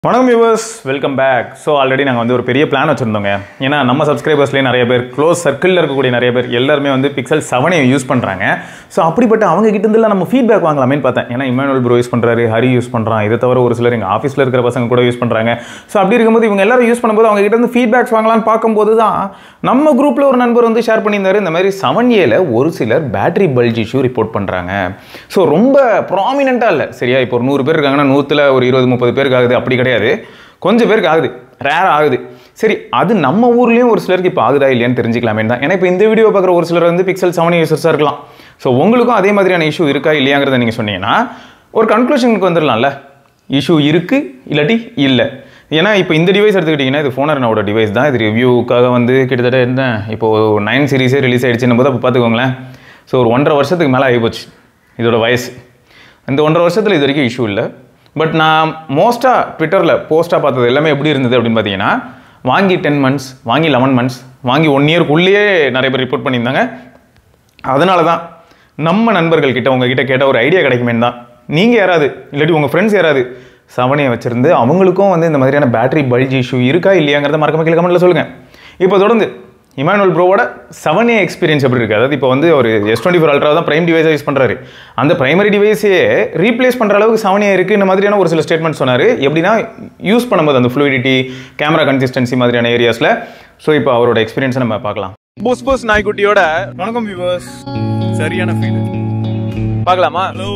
வணக்கம் viewers welcome back so already நாங்கள் வந்து ஒரு பெரிய பிளான் வச்சுருந்தோங்க ஏன்னா நம்ம சப்ஸ்கிரைபர்ஸ்லேயே நிறைய பேர் க்ளோஸ் சர்க்கிளில் இருக்கக்கூடிய நிறைய பேர் எல்லாருமே வந்து பிக்சல் செவனை யூஸ் பண்ணுறாங்க ஸோ அப்படிப்பட்ட அவங்க கிட்ட இருந்தெல்லாம் நம்ம ஃபீட்பேக் வாங்கலாமேன்னு பார்த்தேன் ஏன்னா இமானுவல் ப்ரோ யூஸ் பண்ணுறாரு ஹரி யூஸ் பண்ணுறான் இதை தவிர ஒரு சிலர் எங்கள் ஆஃபீஸில் இருக்கிற பசங்க கூட யூஸ் பண்ணுறாங்க ஸோ அப்படி இருக்கும்போது இவங்க எல்லாரும் யூஸ் பண்ணும்போது அவங்க கிட்ட இருந்து ஃபீட்பேக்ஸ் வாங்கலாம்னு பார்க்கும்போது தான் நம்ம குரூப்பில் ஒரு நண்பர் வந்து ஷேர் பண்ணியிருந்தாரு இந்த மாதிரி செவன் ஏல ஒரு சிலர் பேட்டரி பல்ஜ் இஷ்யூ ரிப்போர்ட் பண்ணுறாங்க ஸோ ரொம்ப ப்ராமினெண்ட்டாக இல்லை சரியா இப்போ ஒரு நூறு பேர் இருக்காங்கன்னா நூற்றில் ஒரு இருபது முப்பது பேருக்கு ஆகுது அப்படி கிடையாது கொஞ்சம் பேருக்கு ஆகுது ரேர் ஆகுது சரி அது நம்ம ஊர்லேயும் ஒரு சிலருக்கு இப்போ ஆகுதா இல்லையான்னு தெரிஞ்சுக்கலாமே தான் ஏன்னா இப்போ இந்த வீடியோ பார்க்குற ஒரு சிலர் வந்து பிக்சல் செவன் யூசர்ஸாக இருக்கலாம் ஸோ உங்களுக்கும் அதே மாதிரியான இஷ்யூ இருக்கா இல்லையாங்கிறத நீங்கள் சொன்னீங்கன்னா ஒரு கன்க்ளூஷனுக்கு வந்துடலாம்ல இஷ்யூ இருக்குது இல்லாட்டி இல்லை ஏன்னா இப்போ இந்த டிவைஸ் எடுத்துக்கிட்டிங்கன்னா இது ஃபோனர்னோட டிவைஸ் தான் இது ரிவ்யூக்காக வந்து கிட்டத்தட்ட என்ன இப்போ நைன் சீரிஸே ரிலீஸ் ஆயிடுச்சுன்னு போது அப்போ பார்த்துக்கோங்களேன் ஸோ ஒரு ஒன்றரை வருஷத்துக்கு மேலே ஆகிப்போச்சு இதோட வயசு இந்த ஒன்றரை வருஷத்தில் இது வரைக்கும் இஷ்யூ இல்லை பட் நான் மோஸ்ட்டாக ட்விட்டரில் போஸ்ட்டாக பார்த்தது எல்லாமே எப்படி இருந்தது அப்படின்னு பார்த்தீங்கன்னா வாங்கி டென் மந்த்ஸ் வாங்கி லெவன் மந்த்ஸ் வாங்கி ஒன் இயர்க்குள்ளேயே நிறைய பேர் ரிப்போர்ட் பண்ணியிருந்தாங்க அதனால தான் நம்ம நண்பர்கள் கிட்ட உங்ககிட்ட கேட்ட ஒரு ஐடியா கிடைக்குமே தான் நீங்கள் யாராவது இல்லாட்டி உங்கள் ஃப்ரெண்ட்ஸ் யாராவது செவனையை வச்சிருந்து அவங்களுக்கும் வந்து இந்த மாதிரியான பேட்டரி பல்ஜ் இஷ்யூ இருக்கா இல்லையாங்கிறத மறக்காம கீழே கமெண்ட்டில் சொல்லுங்கள் இப்போ தொடர்ந்து இமானுவல் ப்ரோவோட செவன் ஏ எக்ஸ்பீரியன்ஸ் எப்படி இருக்குது அதாவது இப்போ வந்து ஒரு எஸ் டுவெண்ட்டி ஃபோர் அல்ட்ரா தான் பிரைம் டிவைஸை யூஸ் பண்ணுறாரு அந்த பிரைமரி டிவைஸே ரீப்ளேஸ் பண்ணுற அளவுக்கு செவன் ஏ இருக்குது இந்த மாதிரியான ஒரு சில ஸ்டேட்மெண்ட் சொன்னார் எப்படின்னா யூஸ் பண்ணும்போது அந்த ஃப்ளூயிடிட்டி கேமரா கன்சிஸ்டன்சி மாதிரியான ஏரியாஸில் ஸோ இப்போ அவரோட எக்ஸ்பீரியன்ஸை நம்ம பார்க்கலாம் போஸ் போஸ் நாய்க்குட்டியோட வணக்கம் வியூவர்ஸ் சரியான ஃபீல் பார்க்கலாமா ஹலோ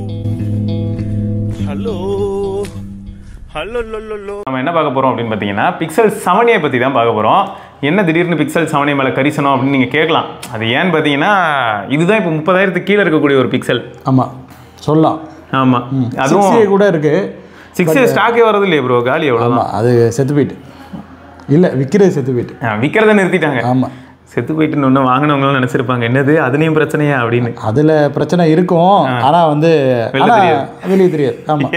ஹலோ ஹலோ லோ நம்ம என்ன பார்க்க போகிறோம் அப்படின்னு பார்த்தீங்கன்னா பிக்சல் செவனியை பற்றி தான் பார்க்க போகிறோம் என்ன திடீர்னு பிக்சல் செவனே மேலே கரிசனம் அப்படின்னு நீங்கள் கேட்கலாம் அது ஏன்னு பார்த்தீங்கன்னா இதுதான் இப்போ முப்பதாயிரத்துக்கு கீழே இருக்கக்கூடிய ஒரு பிக்சல் ஆமாம் சொல்லலாம் ஆமாம் சிக்ஸ் அதுவும் கூட இருக்கு சிக்ஸ் ஸ்டாக்கே வரது இல்லையே ப்ரோ காலி எவ்வளோதான் ஆமாம் அது செத்து போயிட்டு இல்லை விற்கிறது செத்து போயிட்டு விற்கிறத நிறுத்திட்டாங்க ஆமாம் செத்து போயிட்டு ஒன்று வாங்கினவங்களும் நினச்சிருப்பாங்க என்னது அதுலேயும் பிரச்சனையா அப்படின்னு அதில் பிரச்சனை இருக்கும் ஆனால் வந்து வெளில ஆனால் தெரியாது. வெளியே தெரியாது ஆமாம்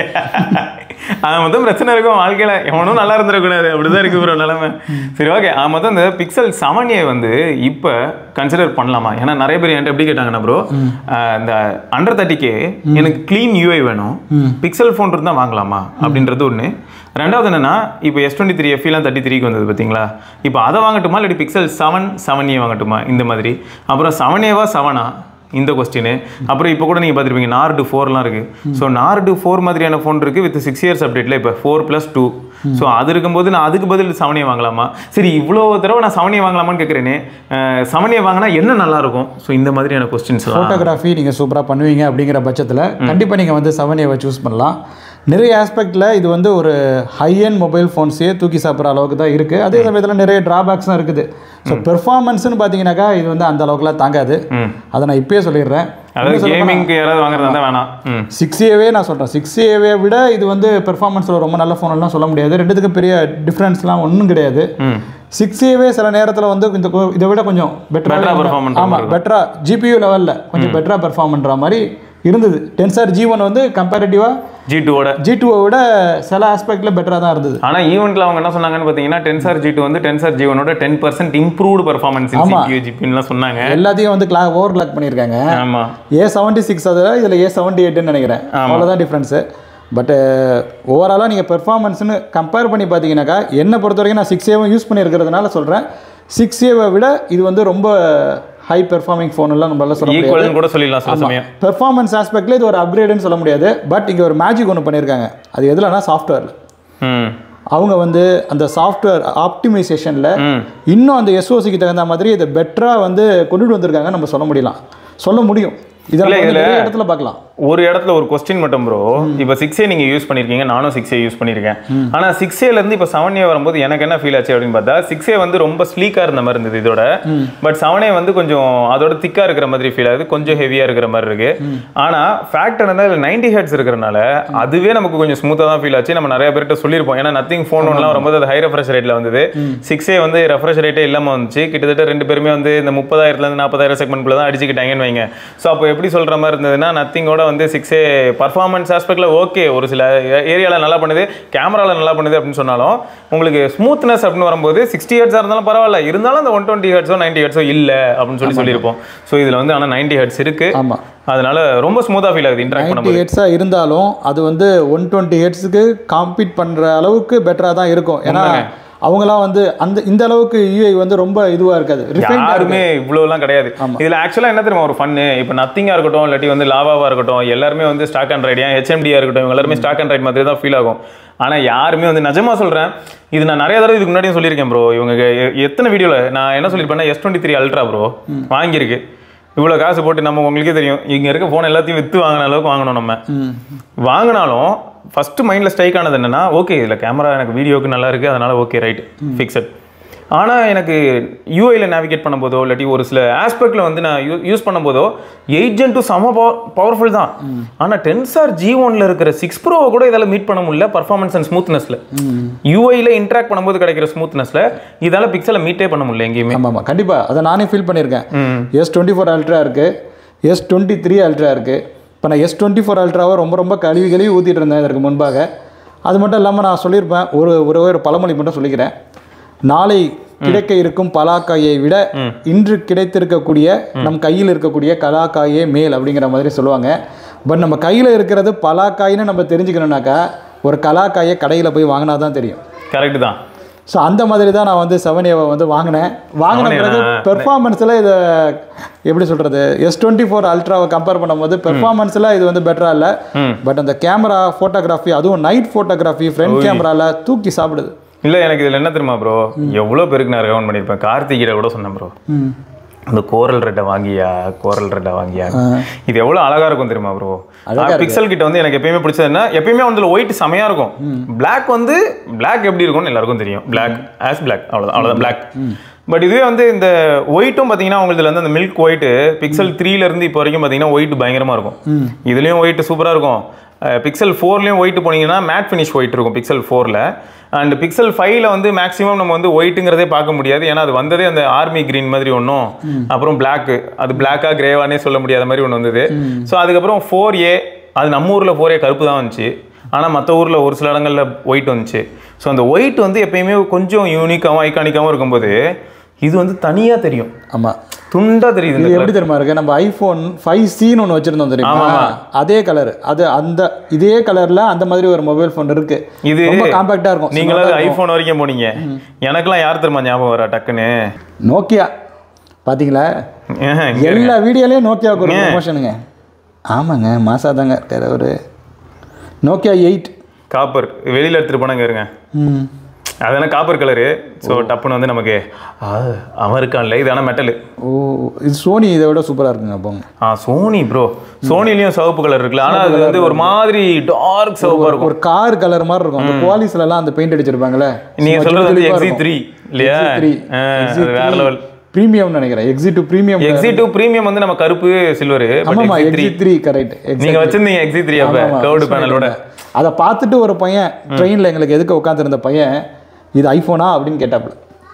அது மொத்தம் பிரச்சனை இருக்கும் வாழ்க்கையில எவனும் நல்லா இருந்துடக்கூடாது அப்படிதான் இருக்கு ப்ரோ நிலைமை சரி ஓகே அது மொத்தம் இந்த பிக்சல் செவன் ஏ வந்து இப்போ கன்சிடர் பண்ணலாமா ஏன்னா நிறைய பேர் என்கிட்ட எப்படி கேட்டாங்கன்னா ப்ரோ இந்த அண்டர் தேர்ட்டிக்கே எனக்கு க்ளீன் யூஐ வேணும் பிக்சல் ஃபோன் இருந்தால் வாங்கலாமா அப்படின்றது ஒன்று ரெண்டாவது என்னன்னா இப்போ எஸ் டுவெண்ட்டி த்ரீ எஃப்லாம் தேர்ட்டி த்ரீக்கு வந்தது பார்த்தீங்களா இப்போ அதை வாங்கட்டுமா இல்லாட்டி பிக்சல் செவன் செவன் ஏ வாங்கட்டுமா இந்த மாதிரி அப்புறம் செவன் ஏவா செவனா இந்த கொஸ்டின் அப்புறம் இப்போ கூட நீங்கள் பார்த்துருப்பீங்க நார்டு ஃபோர்லாம் இருக்குது ஸோ நார்டு ஃபோர் மாதிரியான ஃபோன் இருக்குது வித் சிக்ஸ் இயர்ஸ் அப்டேட்டில் இப்போ ஃபோர் ப்ளஸ் டூ ஸோ அது இருக்கும்போது நான் அதுக்கு பதில் செவனே வாங்கலாமா சரி இவ்வளோ தடவை நான் செவனே வாங்கலாமான்னு கேட்குறேனே செவனே வாங்கினா என்ன நல்லா இருக்கும் ஸோ இந்த மாதிரியான கொஸ்டின்ஸ் ஃபோட்டோகிராஃபி நீங்கள் சூப்பராக பண்ணுவீங்க அப்படிங்கிற பட்சத்தில் கண்டிப்பாக நீங்கள் வந்து செவன் ஏவை சூஸ் பண்ணலாம் நிறைய ஆஸ்பெக்டில் இது வந்து ஒரு ஹை அண்ட் மொபைல் ஃபோன்ஸே தூக்கி சாப்பிட்ற அளவுக்கு தான் இருக்குது அதே சமயத்தில் நிறைய ட்ராபேக்ஸும் இருக்குது ஸோ பெர்ஃபார்மன்ஸ்னு பார்த்தீங்கன்னாக்கா இது வந்து அந்த அளவுக்குலாம் தாங்காது அதை நான் இப்பயே சொல்லிடுறேன் அதாவது கேமிங்க்கு யாராவது வாங்குறதா இருந்தால் வேணாம் ம் சிக்ஸ் ஏவே நான் சொல்கிறேன் சிக்ஸ் ஏவே விட இது வந்து பெர்ஃபார்மன்ஸில் ரொம்ப நல்ல ஃபோன்லாம் சொல்ல முடியாது ரெண்டுத்துக்கு பெரிய டிஃப்ரென்ஸ்லாம் ஒன்றும் கிடையாது ம் சிக்ஸ் ஏவே சில நேரத்தில் வந்து இந்த கொ- இதை விட கொஞ்சம் Better ஆ பெட்டராக perform பண்ற ஆமாம் பெட்டராக ஜிபியூ லெவலில் கொஞ்சம் பெட்டராக பெர்ஃபார்ம் பண்ணுற மாதிரி இருந்தது டென்சார் ஜி ஒன் வந்து கம்பேரிட்டிவாக ஜி டூவோட ஜி டூவை விட சில ஆஸ்பெக்டில் பெட்டராக தான் இருந்தது ஆனால் ஈவெண்ட்டில் அவங்க என்ன சொன்னாங்கன்னு பார்த்தீங்கன்னா டென்சார் ஜி டூ வந்து டென்சார் ஜி ஒனோட டென் பர்சன்ட் இம்ப்ரூவ்டு பர்ஃபார்மன்ஸ் ஆமா. சிபியூ ஜிபின்லாம் சொன்னாங்க எல்லாத்தையும் வந்து கிளா ஓவர் கிளாக் பண்ணியிருக்காங்க ஆமாம் ஏ செவன்ட்டி சிக்ஸ் அதில் இதில் ஏ செவன்ட்டி எயிட்டுன்னு நினைக்கிறேன் அவ்வளோதான் டிஃப்ரென்ஸு பட்டு ஓவராலாக நீங்கள் பெர்ஃபார்மன்ஸ்னு கம்பேர் பண்ணி பார்த்தீங்கன்னாக்கா என்னை பொறுத்த வரைக்கும் நான் சிக்ஸ் ஏவும் யூஸ் பண்ணியிருக்கிறதுனால சொல்கிறேன் சிக்ஸ் ஏவை விட இது வந்து ரொம்ப ஹை பெர்ஃபார்மிங் ஃபோன் எல்லாம் நம்மளால சொல்ல முடியாது ஈக்குவல்னு கூட சொல்லிடலாம் சில சமயம் பெர்ஃபார்மன்ஸ் ஆஸ்பெக்டில் இது ஒரு அப்கிரேடுன்னு சொல்ல முடியாது பட் இங்கே ஒரு மேஜிக் ஒன்று பண்ணியிருக்காங்க அது எதுலனா சாஃப்ட்வேரில் ம் அவங்க வந்து அந்த சாஃப்ட்வேர் ஆப்டிமைசேஷனில் ம் இன்னும் அந்த எஸ்ஓசிக்கு தகுந்த மாதிரி இதை பெட்டராக வந்து கொண்டுட்டு வந்திருக்காங்க நம்ம சொல்ல முடியலாம் சொல்ல முடியும் இதெல்லாம் வந்து இதுல- நிறைய இடத்துல பார்க்கலாம் ஒரு இடத்துல ஒரு கொஸ்டின் மட்டும் ப்ரோ இப்போ சிக்ஸ் ஏ நீங்க யூஸ் பண்ணிருக்கீங்க நானும் சிக்ஸ் ஏ யூஸ் பண்ணிருக்கேன் ஆனா சிக்ஸ் ஏல இருந்து இப்போ செவன் ஏ வரும்போது எனக்கு என்ன ஃபீல் ஆச்சு அப்படின்னு பார்த்தா சிக்ஸ் ஏ வந்து ரொம்ப ஸ்லீக்கா இருந்த மாதிரி இருந்தது இதோட பட் செவன் ஏ வந்து கொஞ்சம் அதோட திக்கா இருக்கிற மாதிரி ஃபீல் ஆகுது கொஞ்சம் ஹெவியா இருக்கிற மாதிரி இருக்கு ஆனா ஃபேக்ட் என்னன்னா இதுல நைன்டி ஹெட்ஸ் இருக்கிறனால அதுவே நமக்கு கொஞ்சம் ஸ்மூத்தா தான் ஃபீல் ஆச்சு நம்ம நிறைய பேர்கிட்ட சொல்லியிருப்போம் ஏன்னா நத்திங் ஃபோன் ஒன்லாம் வரும்போது அது ஹை ரெஃப்ரெஷ் ரேட்ல வந்தது சிக்ஸ் ஏ வந்து ரெஃப்ரெஷ் ரேட்டே இல்லாம வந்துச்சு கிட்டத்தட்ட ரெண்டு பேருமே வந்து இந்த முப்பதாயிரத்துல இருந்து நாற்பதாயிரம் செக்மெண்ட்குள்ள தான் அடிச்சுக்கிட்டாங்கன்னு வைங்க ஸோ அப்போ எப்படி சொல்ற மாதிரி இருந்ததுன்னா நத்திங்கோட வந்து சிக்ஸே பர்ஃபார்மன்ஸ் ஆஸ்பெக்டில் ஓகே ஒரு சில ஏரியாவில் நல்லா பண்ணுது கேமராவில் நல்லா பண்ணுது அப்படின்னு சொன்னாலும் உங்களுக்கு ஸ்மூத்னஸ் அப்படின்னு வரும்போது சிக்ஸ்டி ஹெட்ஸாக இருந்தாலும் பரவாயில்ல இருந்தாலும் அந்த ஒன் டுவெண்ட்டி ஹெட்ஸோ நைன்டி ஹெட்ஸோ இல்லை அப்படின்னு சொல்லி சொல்லியிருப்போம் ஸோ இதில் வந்து ஆனால் நைன்டி ஹெட்ஸ் இருக்கு ஆமாம் அதனால ரொம்ப ஸ்மூத்தாக ஃபீல் ஆகுது இன்ட்ராக்ட் நைன்டி பண்ணும்போது ஹெட்ஸாக இருந்தாலும் அது வந்து ஒன் டுவெண்ட்டி ஹெட்ஸுக்கு காம்பீட் பண்ணுற அளவுக்கு பெட்டராக தான் இருக்கும் ஏன்னா அவங்களாம் வந்து அந்த இந்த அளவுக்கு யூஐ வந்து ரொம்ப இதுவாக இருக்காது ரிஃபைன்டாக யாருமே இவ்வளோலாம் கிடையாது இதுல ஆக்சுவலாக என்ன தெரியுமா ஒரு ஃபன்னு இப்போ நத்திங்காக இருக்கட்டும் இல்லாட்டி வந்து லாவாவாக இருக்கட்டும் எல்லாருமே வந்து ஸ்டாக் ஆண்ட்ராய்டு ஏன் ஹெச்எம்டியாக இருக்கட்டும் இவங்க எல்லாருமே ஸ்டாக் ஆண்ட்ராய்டு மாதிரி தான் ஃபீல் ஆகும் ஆனா யாருமே வந்து நிஜமா சொல்றேன் இது நான் நிறைய தடவை இதுக்கு முன்னாடியும் சொல்லியிருக்கேன் ப்ரோ இவங்க எ- எத்தனை வீடியோவில் நான் என்ன சொல்லியிருப்பேன்னா S twenty three ultra bro வாங்கியிருக்கு இவ்வளோ காசு போட்டு நம்ம உங்களுக்கே தெரியும் இங்கே இருக்க ஃபோன் எல்லாத்தையும் விற்று வாங்கின அளவுக்கு வாங்கணும் நம்ம வாங்கினாலும் ஃபர்ஸ்ட் மைண்டில் ஸ்ட்ரைக் ஆனது என்னன்னா ஓகே இதில் கேமரா எனக்கு வீடியோக்கு நல்லா இருக்குது அதனால ஓகே ரைட் ஃபிக்ஸட் ஆனால் எனக்கு யூஐயில் நேவிகேட் பண்ணும்போதோ இல்லாட்டி ஒரு சில ஆஸ்பெக்டில் வந்து நான் யூ யூஸ் பண்ணும்போதோ எயிட் ஜென் டூ செம பவர்ஃபுல் தான் ஆனால் டென்சார் ஜி ஒனில் இருக்கிற சிக்ஸ் ப்ரோவை கூட இதால் மீட் பண்ண முடியல பர்ஃபார்மன்ஸ் அண்ட் ஸ்மூத்னஸில் யூஐயில் இன்ட்ராக்ட் பண்ணும்போது கிடைக்கிற ஸ்மூத்னஸில் இதால் பிக்சலை மீட்டே பண்ண முடியல எங்கேயுமே ஆமாம் ஆமாம் கண்டிப்பாக அதை நானே ஃபீல் பண்ணியிருக்கேன் எஸ் டுவெண்ட்டி ஃபோர் அல்ட்ரா இருக்குது எஸ் டுவெண்ட்டி த்ரீ அல்ட்ரா இருக்குது இப்போ நான் எஸ் டுவெண்ட்டி ஃபோர் அல்ட்ராவை ரொம்ப ரொம்ப கழுவி கழுவி ஊற்றிட்டு இருந்தேன் இதற்கு முன்பாக அது மட்டும் இல்லாமல் நான் சொல்லியிருப்பேன் ஒரு ஒரு ஒரு பழமொழி மட்டும் சொல்லிக்கிறேன் நாளை கிடைக்க இருக்கும் பலாக்காயை விட இன்று கிடைத்திருக்கக்கூடிய நம் கையில் இருக்கக்கூடிய கலாக்காயே மேல் அப்படிங்கிற மாதிரி சொல்லுவாங்க பட் நம்ம கையில் இருக்கிறது பலாக்காயின்னு நம்ம தெரிஞ்சுக்கணுன்னாக்கா ஒரு கலாக்காயை கடையில் போய் வாங்கினா தான் தெரியும் கரெக்ட் தான் ஸோ அந்த மாதிரி தான் நான் வந்து செவன் ஏவை வந்து வாங்கினேன் வாங்கின செவன் பிறகு ஏவா? பெர்ஃபார்மன்ஸில் இதை எப்படி சொல்கிறது எஸ் டுவெண்ட்டி ஃபோர் அல்ட்ராவை கம்பேர் பண்ணும்போது பெர்ஃபார்மன்ஸில் இது வந்து பெட்டராக இல்லை பட் அந்த கேமரா ஃபோட்டோகிராஃபி அதுவும் நைட் ஃபோட்டோகிராஃபி ஃப்ரண்ட் கேமராவில் தூக்கி சாப்பிடுது இல்லை எனக்கு இதில் என்ன தெரியுமா ப்ரோ எவ்வளோ பேருக்கு நான் ரெக்கமெண்ட் பண்ணியிருப்பேன் கார்த்திகிட்ட கூட சொன்னேன் ப்ரோ இந்த கோரல் ரெட்டை வாங்கியா கோரல் ரெட்டை வாங்கியா இது எவ்வளோ அழகா இருக்கும் தெரியுமா ப்ரோ பிக்சல் கிட்ட வந்து எனக்கு எப்பயுமே பிடிச்சதுன்னா எப்பயுமே வந்து ஒயிட் செமையா இருக்கும் Black வந்து Black எப்படி இருக்கும்னு எல்லாருக்கும் தெரியும் Black ஆஸ் Black அவ்வளோதான் அவ்வளோதான் Black பட் இதுவே வந்து இந்த ஒயிட்டும் பார்த்தீங்கன்னா உங்களுக்கு வந்து அந்த மில்க் ஒயிட் பிக்சல் இருந்து இப்போ வரைக்கும் பார்த்தீங்கன்னா ஒயிட் பயங்கரமா இருக்கும் இதுலேயும் ஒயிட் சூப்பராக இருக்கும் பிக்சல் ஃபோர்லேயும் ஒயிட் போனீங்கன்னா மேட் ஃபினிஷ் ஒயிட் இருக்கும் பிக்சல் ஃபோரில் அண்ட் பிக்சல் ஃபைவ்ல வந்து மேக்ஸிமம் நம்ம வந்து ஒயிட்டுங்கிறதே பார்க்க முடியாது ஏன்னா அது வந்ததே அந்த ஆர்மி கிரீன் மாதிரி ஒன்றும் அப்புறம் பிளாக் அது பிளாக்கா கிரேவானே சொல்ல முடியாத மாதிரி ஒன்று வந்தது ஸோ அதுக்கப்புறம் ஃபோர் ஏ அது நம்ம ஊரில் ஃபோர் ஏ கருப்பு தான் வந்துச்சு ஆனால் மற்ற ஊரில் ஒரு சில இடங்கள்ல ஒயிட் வந்துச்சு ஸோ அந்த ஒயிட் வந்து எப்பயுமே கொஞ்சம் யூனிக்காகவும் ஐகானிக்காகவும் இருக்கும்போது இது வந்து தனியாக தெரியும் ஆமாம் துண்டா தெரியுது இந்த இது எப்படி தெரியுமா இருக்கு நம்ம ஐஃபோன் ஃபைவ் சின்னு ஒன்று வச்சிருந்தோம் தெரியுமா அதே கலர் அது அந்த இதே கலர்ல அந்த மாதிரி ஒரு மொபைல் ஃபோன் இருக்கு இது ரொம்ப காம்பாக்டா இருக்கும் நீங்களாவது ஐஃபோன் வரைக்கும் போனீங்க எனக்கெல்லாம் யார் தெரியுமா ஞாபகம் வரா டக்குன்னு நோக்கியா பாத்தீங்களா ஏஹ், இங்க இருங்க. எல்லா வீடியோலயும் நோக்கியாவுக்கு ஒரு ப்ரொமோஷனுங்க ஆமாங்க மாசா தாங்க இருக்காரு ஒரு நோக்கியா எயிட் காப்பர் வெளியில எடுத்துட்டு போனாங்க இருங்க ம் அதெல்லாம் காப்பர் கலரு ஸோ டப்புன்னு வந்து நமக்கு ஆ, அவன் இருக்கான்ல இது ஆனால் மெட்டலு ஓ இது சோனி இதை விட சூப்பரா இருக்குங்க போங்க ஆ சோனி ப்ரோ சோனிலையும் சிவப்பு கலர் இருக்குல்ல ஆனால் அது வந்து ஒரு மாதிரி டார்க் சிவப்பாக இருக்கும் ஒரு கார் கலர் மாதிரி இருக்கும் அந்த குவாலிஸ்ல எல்லாம் அந்த பெயிண்ட் அடிச்சிருப்பாங்கல்ல நீங்க சொல்றது வந்து எக்ஸி த்ரீ இல்லையா த்ரீ ஆ, அது வேற லெவல் ப்ரீமியம் நினைக்கிறேன் எக்ஸி டூ ப்ரீமியம் எக்ஸி டூ ப்ரீமியம் வந்து நம்ம கருப்பு சில்வர் ஆமாமா எக்ஸி த்ரீ கரெக்ட் நீங்க வச்சிருந்தீங்க எக்ஸி த்ரீ அப்ப கவுடு பேனலோட அதை பார்த்துட்டு ஒரு பையன் ட்ரெயினில் எங்களுக்கு எதுக்கு உட்காந்துருந்த பையன் இது ஐஃபோனா அப்படின்னு கேட்டாப்புல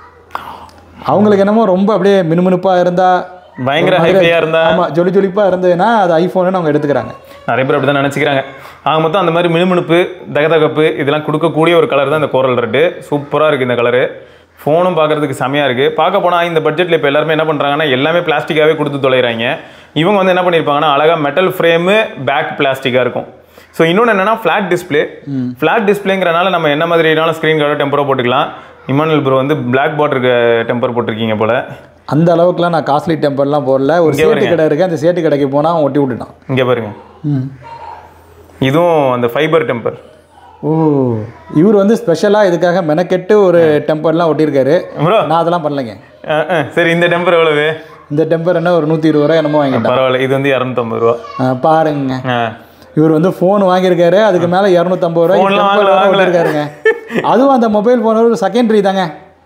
அவங்களுக்கு என்னமோ ரொம்ப அப்படியே மினுமினுப்பாக இருந்தா பயங்கர ஹைஃபையா இருந்தா ஆமா ஜொலி ஜொலிப்பாக இருந்ததுன்னா அது ஐஃபோன்னு அவங்க எடுத்துக்கிறாங்க நிறைய பேர் அப்படிதான் நினைச்சுக்கிறாங்க ஆக மொத்தம் அந்த மாதிரி மினுமினுப்பு தகதகப்பு இதெல்லாம் கொடுக்கக்கூடிய ஒரு கலர் தான் இந்த கோரல் ரெட்டு சூப்பரா இருக்கு இந்த கலரு ஃபோனும் பார்க்கறதுக்கு செமையா இருக்கு பார்க்க போனா இந்த பட்ஜெட்ல இப்போ எல்லாருமே என்ன பண்றாங்கன்னா எல்லாமே பிளாஸ்டிக்காவே கொடுத்து தொலைகிறாங்க இவங்க வந்து என்ன பண்ணியிருப்பாங்கன்னா அழகா மெட்டல் ஃப்ரேமு பேக் பிளாஸ்டிக்கா இருக்கும் ஸோ இன்னொன்று என்னன்னா ஃப்ளாட் டிஸ்ப்ளே ஃப்ளாட் டிஸ்பிளேங்கிறனால நம்ம என்ன மாதிரினாலும் ஸ்க்ரீன் கார்டோ டெம்பரோ போட்டுக்கலாம் இமானுவல் ப்ரோ வந்து பிளாக் பாட்டருக்கு டெம்பர் போட்டிருக்கீங்க போல அந்த அளவுக்குலாம் நான் காஸ்ட்லி டெம்பர்லாம் போடல ஒரு சேட்டு கடை இருக்கு அந்த சேட்டு கடைக்கு போனா அவன் ஒட்டி விட்டுட்டான் இங்க பாருங்க ம் இதுவும் அந்த ஃபைபர் டெம்பர் ஓ இவர் வந்து ஸ்பெஷலாக இதுக்காக மெனக்கெட்டு ஒரு டெம்பர்லாம் ஒட்டியிருக்காரு ப்ரோ நான் அதெல்லாம் பண்ணலைங்க சரி இந்த டெம்பர் எவ்வளவு இந்த டெம்பர் என்ன ஒரு நூற்றி இருபது ரூபா என்னமோ வாங்கிட்டான் பரவாயில்ல இது வந்து இரநூத்தம்பது ரூபா ஆ, பாருங்க ஆ. இவர் வந்து ஃபோன் வாங்கியிருக்காரு அதுக்கு மேலே இரநூத்தம்பது Phone லாம் வாங்கல, ரூபாய் வாங்கல. இருக்காருங்க அதுவும் அந்த மொபைல் ஃபோன் ஒரு செகண்டரி தாங்க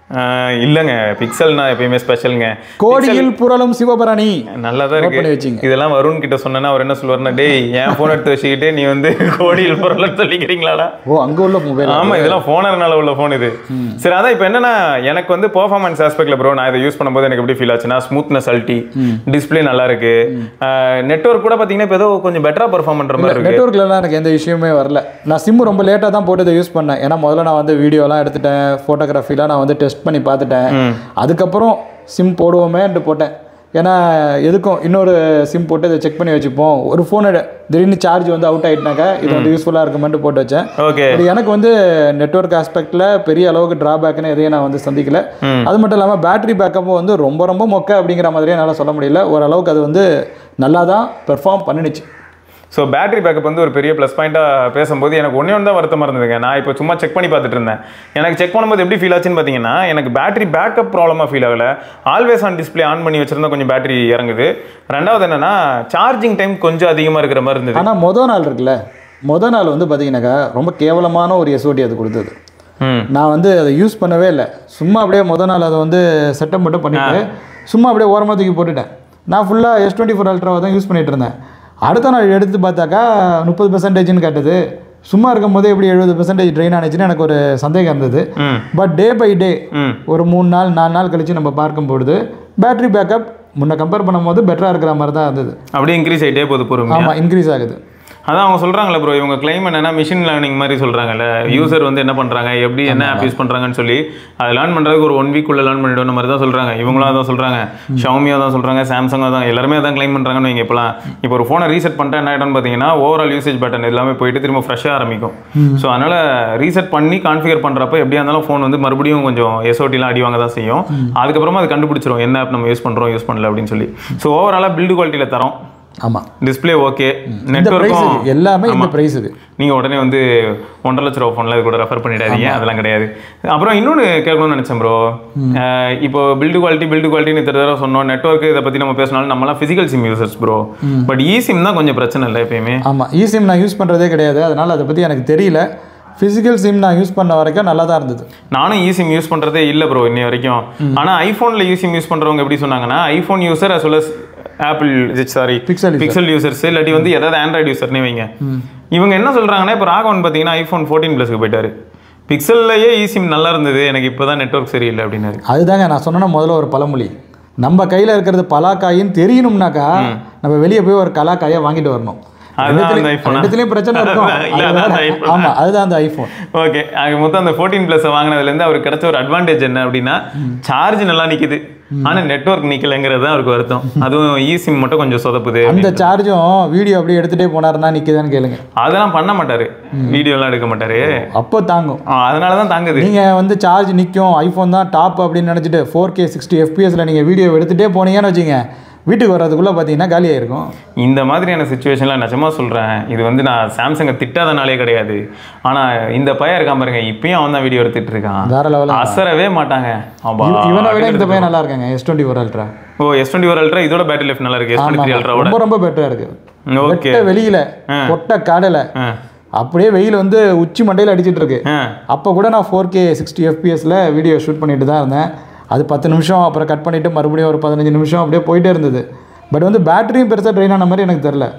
ஆஹ் இல்லைங்க பிக்சல்னா எப்பயுமே ஸ்பெஷலுங்க கோடியில் புரளும் சிவபரணி நல்லா தான் Note பண்ணி இருக்கு வச்சிங்க. இதெல்லாம் வருண் கிட்ட சொன்னா அவர் என்ன சொல்லுவாருன்னா டேய் என் ஃபோன் எடுத்து வச்சுக்கிட்டு நீ வந்து கோடியில் பொருள் சொல்லிக்கிறீங்களாடா ஓ அங்க உள்ள மொபைல் ஆமா இதெல்லாம் ஃபோனர்னால உள்ள ஃபோன் இது சரி அதான் இப்போ என்னன்னா எனக்கு வந்து பெர்ஃபார்மன்ஸ் ஆஸ்பெக்ட்ல ப்ரோ நான் இதை யூஸ் பண்ணும்போது எனக்கு எப்படி ஃபீல் ஆச்சுன்னா ஸ்மூத்னஸ் அல்ட்டி டிஸ்ப்ளே நல்லா இருக்கு நெட்வொர்க் கூட பாத்தீங்கன்னா இப்போ ஏதோ கொஞ்சம் பெட்டரா பெர்ஃபார்ம் பண்ற மாதிரி இருக்கு நெட்ஒர்க்லலாம் எனக்கு எந்த விஷயமே வரல நான் சிம் ரொம்ப லேட்டாக தான் போட்டு இதை யூஸ் பண்ணேன் ஏன்னா முதல்ல நான் வந்து வீடியோலாம் எடுத்துட்டேன் ஃபோட்டோகிராஃபிலாம் நான் வந்து டெஸ்ட் பண்ணி பார்த்துட்டேன் அதுக்கப்புறம் சிம் போடுவோமேன்ட்டு போட்டேன் ஏன்னா எதுக்கும் இன்னொரு சிம் போட்டு இதை செக் பண்ணி வச்சுப்போம் ஒரு ஃபோனை திடீர்னு சார்ஜ் வந்து அவுட் ஆயிட்டுனாக்கா இது வந்து யூஸ்ஃபுல்லாக இருக்குமென்ட்டு போட்டு வச்சேன் ஓகே இது எனக்கு வந்து நெட்வொர்க் ஆஸ்பெக்டில் பெரிய அளவுக்கு ட்ராபேக்னு எதையும் நான் வந்து சந்திக்கல அது மட்டும் இல்லாமல் பேட்டரி பேக்கப்பும் வந்து ரொம்ப ரொம்ப மொக்க அப்படிங்கிற மாதிரியே என்னால் சொல்ல முடியல ஓரளவுக்கு அது வந்து நல்லா தான் பெர்ஃபார்ம் பண்ணிடுச்சு ஸோ பேட்டரி பேக்கப் வந்து ஒரு பெரிய ப்ளஸ் பாயிண்ட்டாக பேசும்போது எனக்கு ஒன்றே ஒன்று தான் வருத்தமாக இருந்ததுங்க நான் இப்போ சும்மா செக் பண்ணி பார்த்துட்டு இருந்தேன் எனக்கு செக் பண்ணும்போது எப்படி ஃபீல் ஆச்சுன்னு பார்த்தீங்கன்னா எனக்கு பேட்டரி பேக்கப் ப்ராப்ளமாக ஃபீல் ஆகல ஆல்வேஸ் ஆன் டிஸ்ப்ளே ஆன் பண்ணி வச்சிருந்தா கொஞ்சம் பேட்டரி இறங்குது ரெண்டாவது என்னன்னா சார்ஜிங் டைம் கொஞ்சம் அதிகமாக இருக்கிற மாதிரி இருந்தது ஆனால் மொதல் நாள் இருக்குல்ல மொதல் நாள் வந்து பார்த்தீங்கன்னாக்கா ரொம்ப கேவலமான ஒரு எஸ்ஓடி அது கொடுத்தது ம் நான் வந்து அதை யூஸ் பண்ணவே இல்லை சும்மா அப்படியே மொதல் நாள் அதை வந்து செட்டப் மட்டும் பண்ணிட்டு சும்மா அப்படியே ஓரமாக தூக்கி போட்டுட்டேன் நான் ஃபுல்லாக எஸ் டுவெண்ட்டி ஃபோர் அல்ட்ராவை தான் யூஸ் பண்ணிட்டு இருந்தேன் அடுத்த நாள் எடுத்து பார்த்தாக்கா முப்பது பெர்சன்டேஜ்னு காட்டுது சும்மா இருக்கும் போதே எப்படி எழுபது பெர்சன்டேஜ் ட்ரெயின் ஆனிச்சுன்னு எனக்கு ஒரு சந்தேகம் இருந்தது ம் பட் டே பை டே ம் ஒரு மூணு நாள் நாலு நாள் கழிச்சு நம்ம பார்க்கும் பொழுது பேட்டரி பேக்கப் முன்ன கம்பேர் பண்ணும்போது பெட்டராக இருக்கிற மாதிரி தான் இருந்தது அப்படியே இன்க்ரீஸ் ஆகிட்டே போகுது பொறுமையா ஆமாம் இன்க்ரீஸ் ஆகுது அதான் அவங்க சொல்றாங்களே ப்ரோ இவங்க கிளைம் என்னன்னா மிஷின் லேர்னிங் மாதிரி சொல்றாங்கல்ல யூசர் வந்து என்ன பண்றாங்க எப்படி என்ன ஆப் யூஸ் பண்றாங்கன்னு சொல்லி அதை லேர்ன் பண்றதுக்கு ஒரு ஒன் வீக் உள்ள லேர்ன் பண்ணிடுவோம் மாதிரி தான் சொல்றாங்க இவங்களும் அதான் சொல்றாங்க ஷவுமியா தான் சொல்றாங்க சாம்சங் தான் எல்லாருமே அதான் கிளைம் பண்றாங்கன்னு வைங்க இப்போலாம் இப்போ ஒரு ஃபோனை ரீசெட் பண்ணிட்டா என்ன ஆயிடும்னு பார்த்தீங்கன்னா ஓவரால் யூசேஜ் பட்டன் எல்லாமே போயிட்டு திரும்ப ஃப்ரெஷ்ஷாக ஆரம்பிக்கும் ஸோ அதனால ரீசெட் பண்ணி கான்ஃபிகர் பண்றப்ப எப்படியா இருந்தாலும் ஃபோன் வந்து மறுபடியும் கொஞ்சம் எஸ்ஓடிலாம் அடி வாங்க தான் செய்யும் அதுக்கப்புறமா அது கண்டுபிடிச்சிரும் என்ன ஆப் நம்ம யூஸ் பண்றோம் யூஸ் பண்ணல அப்படின்னு சொல்லி ஸோ ஓவராலாக பில்டு குவாலிட்டியில் தரோம் ஆமாம் டிஸ்ப்ளே ஓகே இந்த ப்ரைஸுக்கு நெட்ஒர்க்கும் எல்லாமே இந்த ப்ரைஸுக்கு நீங்க உடனே வந்து ஒன்றரை லட்ச ரூபா ஃபோனில் இது கூட ரெஃபர் பண்ணிடாதீங்க அதெல்லாம் கிடையாது அப்புறம் இன்னொன்று கேட்கணும்னு நினைச்சேன் ப்ரோ இப்போ பில்டு குவாலிட்டி பில்டு குவாலிட்டின்னு இத்தனை தடவை சொன்னோம் நெட்ஒர்க் இதை பற்றி நம்ம பேசினாலும் நம்மலாம் physical SIM users bro but e SIM தான் கொஞ்சம் பிரச்சனை இல்லை எப்பயுமே ஆமாம் இ சிம் நான் யூஸ் பண்ணுறதே கிடையாது அதனால் அதை பற்றி எனக்கு தெரியல ஃபிசிக்கல் சிம் நான் யூஸ் பண்ண வரைக்கும் நல்லா தான் இருந்தது நானும் இ சிம் யூஸ் பண்ணுறதே இல்லை ப்ரோ இன்னை வரைக்கும் ஆனால் ஐஃபோனில் இ சிம் யூஸ் பண்ணுறவங்க எப்படி சொன்னாங்கன்னா iPhone user as well as Apple sorry Pixel user. Pixel users இல்லாட்டி வந்து ஏதாவது ஆண்ட்ராய்டு யூசர்னே வைங்க இவங்க என்ன சொல்கிறாங்கன்னா இப்போ ராகவன் பார்த்தீங்கன்னா ஐஃபோன் ஃபோர்டீன் ப்ளஸ்க்கு போயிட்டாரு பிக்சல்லையே இ சிம் நல்லா இருந்தது எனக்கு இப்போ தான் நெட்ஒர்க் சரியில்லை அப்படின்னாரு அதுதாங்க நான் சொன்னேன்னா முதல்ல ஒரு பழமொழி நம்ம கையில் இருக்கிறது பலாக்காயின்னு தெரியணும்னாக்கா நம்ம வெளியே போய் ஒரு கலாக்காயை வாங்கிட்டு வரணும் அதுதான் அந்த ரெண்டுத்துலயும் iPhone-ஆ? ரெண்டுத்துலயும் பிரச்சனை இருக்கும் இல்ல, அது அதான் வேற. அந்த iPhone-ஆ? ஆமா அதுதான் அந்த ஐஃபோன் ஓகே அது மொத்தம் அந்த ஃபோர்டீன் ப்ளஸ் வாங்கினதுலேருந்து அவருக்கு கிடைச்ச ஒரு அட்வான்டேஜ் என்ன அப்படின்னா சார்ஜ் நல்லா நிக்குது ஆனா நெட்வொர்க் நிக்கலைங்கிறது தான் அவருக்கு வருத்தம் அதுவும் இ சிம் மட்டும் கொஞ்சம் சொதப்புது அந்த சார்ஜும் வீடியோ அப்படியே எடுத்துட்டே போனாருன்னா நிக்குதான்னு கேளுங்க அதெல்லாம் பண்ண மாட்டாரு வீடியோலாம் எடுக்க மாட்டாரு அப்போ தாங்கும் ஆ, அதனால தான் தாங்குது நீங்க வந்து சார்ஜ் நிற்கும் ஐஃபோன் தான் டாப் அப்படின்னு நினைச்சிட்டு ஃபோர் கே சிக்ஸ்டி எஃபிஎஸ்ல நீங்க வீடியோ எடுத்துட்டே போனீங்கன்னு வச்சுங்க வீட்டுக்கு வர்றதுக்குள்ள பார்த்தீங்கன்னா காலியாயிருக்கும் இந்த மாதிரியான சுச்சுவேஷன்ல நிஜமா சொல்றேன் இது வந்து நான் சாம்சங்கை திட்டாதனாலே கிடையாது ஆனா இந்த பையன் இருக்கான் பாருங்க இப்பயும் அவன் தான் வீடியோ எடுத்துட்டு இருக்கான் வேற லெவலில் அசரவே மாட்டாங்க ஆமா. இவனை விட இந்த பையன் நல்லா இருக்காங்க S twenty four ultra oh S twenty ஒரு அல்ட்ரா இதோட பேட்டரி லைஃப் நல்லா இருக்கு எஸ் டுவெண்ட்டி த்ரீ அல்ட்ராவோட ரொம்ப ரொம்ப பெட்டரா இருக்கு ஓகே வெட்ட வெளியில கொட்ட காடல அப்படியே வெயில் வந்து உச்சி மண்டையில் அடிச்சிட்டு இருக்கு அப்போ கூட நான் ஃபோர் கே சிக்ஸ்டி எஃபிஎஸ்ல வீடியோ ஷூட் பண்ணிட்டு தான் இருந்தேன் அது பத்து நிமிஷம் அப்புறம் கட் பண்ணிட்டு மறுபடியும் ஒரு பதினஞ்சு நிமிஷம் அப்படியே போயிட்டே இருந்தது பட் வந்து பேட்டரியும் பெருசாக ட்ரெயின் ஆன மாதிரி எனக்கு தெரில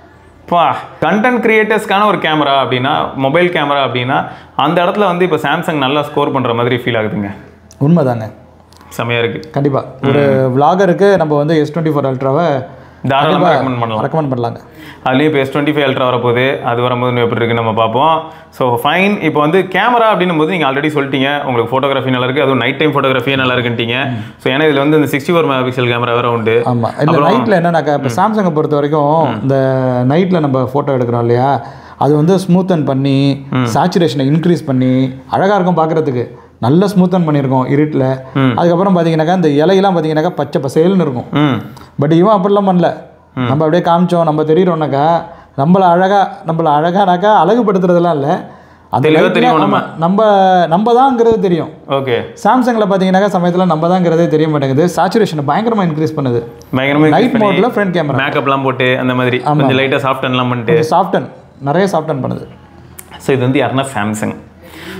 பா கண்டென்ட் கிரியேட்டர்ஸ்க்கான ஒரு கேமரா அப்படின்னா மொபைல் கேமரா அப்படின்னா அந்த இடத்துல வந்து இப்போ சாம்சங் நல்லா ஸ்கோர் பண்ற மாதிரி ஃபீல் ஆகுதுங்க உண்மைதாங்க செமையா இருக்கு கண்டிப்பாக ஒரு விளாகருக்கு நம்ம வந்து எஸ் டுவெண்ட்டி ஃபோர் அல்ட்ராவை தாராளமாக ரெக்கமெண்ட் பண்ணலாம் ரெக்கமெண்ட் பண்ணலாங்க அதுலேயும் இப்போ எஸ் டுவெண்ட்டி ஃபைவ் அல்ட்ரா வரப்போகுது அது வரும்போது இன்னும் எப்படி இருக்குன்னு நம்ம பார்ப்போம் ஸோ ஃபைன் இப்போ வந்து கேமரா அப்படின்னும் போது நீங்கள் ஆல்ரெடி சொல்லிட்டீங்க உங்களுக்கு ஃபோட்டோகிராஃபி நல்லா இருக்கு அதுவும் நைட் டைம் ஃபோட்டோகிராஃபியே நல்லா இருக்குன்ட்டீங்க ஸோ ஏன்னா இதில் வந்து இந்த sixty four megapixel camera வேற உண்டு ஆமாம் இல்லை நைட்டில் என்னன்னாக்கா இப்போ சாம்சங்கை பொறுத்த வரைக்கும் இந்த நைட்டில் நம்ம ஃபோட்டோ எடுக்கிறோம் இல்லையா அது வந்து ஸ்மூத்தன் பண்ணி சேச்சுரேஷனை இன்க்ரீஸ் பண்ணி அழகாக இருக்கும் பார்க்குறதுக்கு நல்ல ஸ்மூத்தன் பண்ணியிருக்கோம் இருட்டில் அதுக்கப்புறம் பார்த்தீங்கன்னாக்கா இந்த இலையெல்லாம் பார்த்தீங்கன்னாக்கா பச்சை பசேல்னு இருக்கும் ம் பட் இவன் அப்படிலாம் பண்ணல நம்ம அப்படியே காமிச்சோம் நம்ம தெரியிறோம்னாக்கா நம்மளை அழகா நம்மளை அழகானாக்கா அழகுபடுத்துறதெல்லாம் இல்லை அந்த தெளிவா lightல தெரியும் நம்ம. ஆமா, நம்ம நம்ம தாங்கிறது தெரியும் ஓகே சாம்சங்கில் பார்த்தீங்கன்னாக்கா சமயத்தில் நம்ம தாங்கிறதே தெரிய மாட்டேங்குது சேச்சுரேஷனை பயங்கரமாக இன்க்ரீஸ் பண்ணுது பயங்கரமாக நைட் மோட்ல ஃப்ரண்ட் கேமரா மேக்கப்லாம் போட்டு அந்த மாதிரி கொஞ்சம் லைட்டாக சாஃப்டன்லாம் பண்ணிட்டு சாஃப்டன் நிறைய சாஃப்டன் பண்ணுது ஸோ இது வந்து யாருன்னா சாம்சங்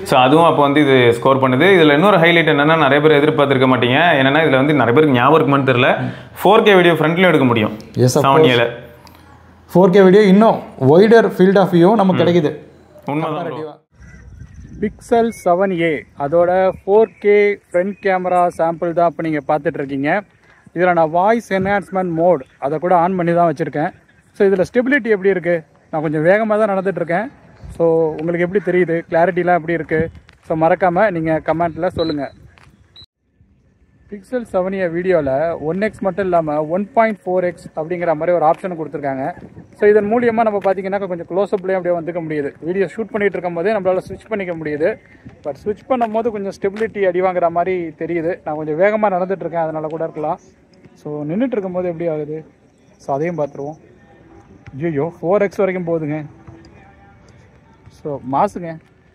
ஸோ அதுவும் அப்போ வந்து இது ஸ்கோர் பண்ணுது இதில் இன்னொரு ஹைலைட் என்னன்னா நிறைய பேர் எதிர்பார்த்திருக்க மாட்டீங்க என்னன்னா இதில் வந்து நிறைய பேருக்கு ஞாபகம் இருக்குமான்னு தெரியல ஃபோர் கே வீடியோ ஃப்ரண்ட்லையும் எடுக்க முடியும் Yes, of செவன் ஏல ஃபோர் கே வீடியோ இன்னும் ஒய்டர் ஃபீல்ட் ஆஃப் வியூ நமக்கு கிடைக்குது உண்மைதான் bro. பிக்சல் செவன் ஏ அதோட four K front camera sample தான் இப்போ நீங்கள் பார்த்துட்ருக்கீங்க இதில் நான் வாய்ஸ் என்ஹான்ஸ்மெண்ட் மோட் அதை கூட ஆன் பண்ணி தான் வச்சுருக்கேன் ஸோ இதில் ஸ்டெபிலிட்டி எப்படி இருக்குது நான் கொஞ்சம் வேகமாக தான் நடந்துகிட்ருக்கேன் ஸோ உங்களுக்கு எப்படி தெரியுது கிளாரிட்டிலாம் எப்படி இருக்குது ஸோ மறக்காமல் நீங்கள் கமெண்ட்டில் சொல்லுங்கள் பிக்சல் செவன் ஏ வீடியோவில் ஒன் எக்ஸ் மட்டும் இல்லாமல் ஒன் பாயிண்ட் ஃபோர் எக்ஸ் அப்படிங்கிற மாதிரி ஒரு ஆப்ஷன் கொடுத்துருக்காங்க ஸோ இதன் மூலியமாக நம்ம பார்த்தீங்கன்னா கொஞ்சம் க்ளோஸ்அப்லேயே அப்படியே வந்துக்க முடியுது வீடியோ ஷூட் பண்ணிட்டு இருக்கும் போதே நம்மளால் ஸ்விட்ச் பண்ணிக்க முடியுது பட் ஸ்விட்ச் பண்ணும்போது கொஞ்சம் ஸ்டெபிலிட்டி அடி வாங்குற மாதிரி தெரியுது நான் கொஞ்சம் வேகமாக நடந்துட்டு இருக்கேன் அதனால கூட இருக்கலாம் ஸோ நின்றுட்டு இருக்கும்போது எப்படி ஆகுது ஸோ அதையும் பார்த்துருவோம் ஐயோ ஃபோர் எக்ஸ் வரைக்கும் போகுதுங்க ஸோ மாசுங்க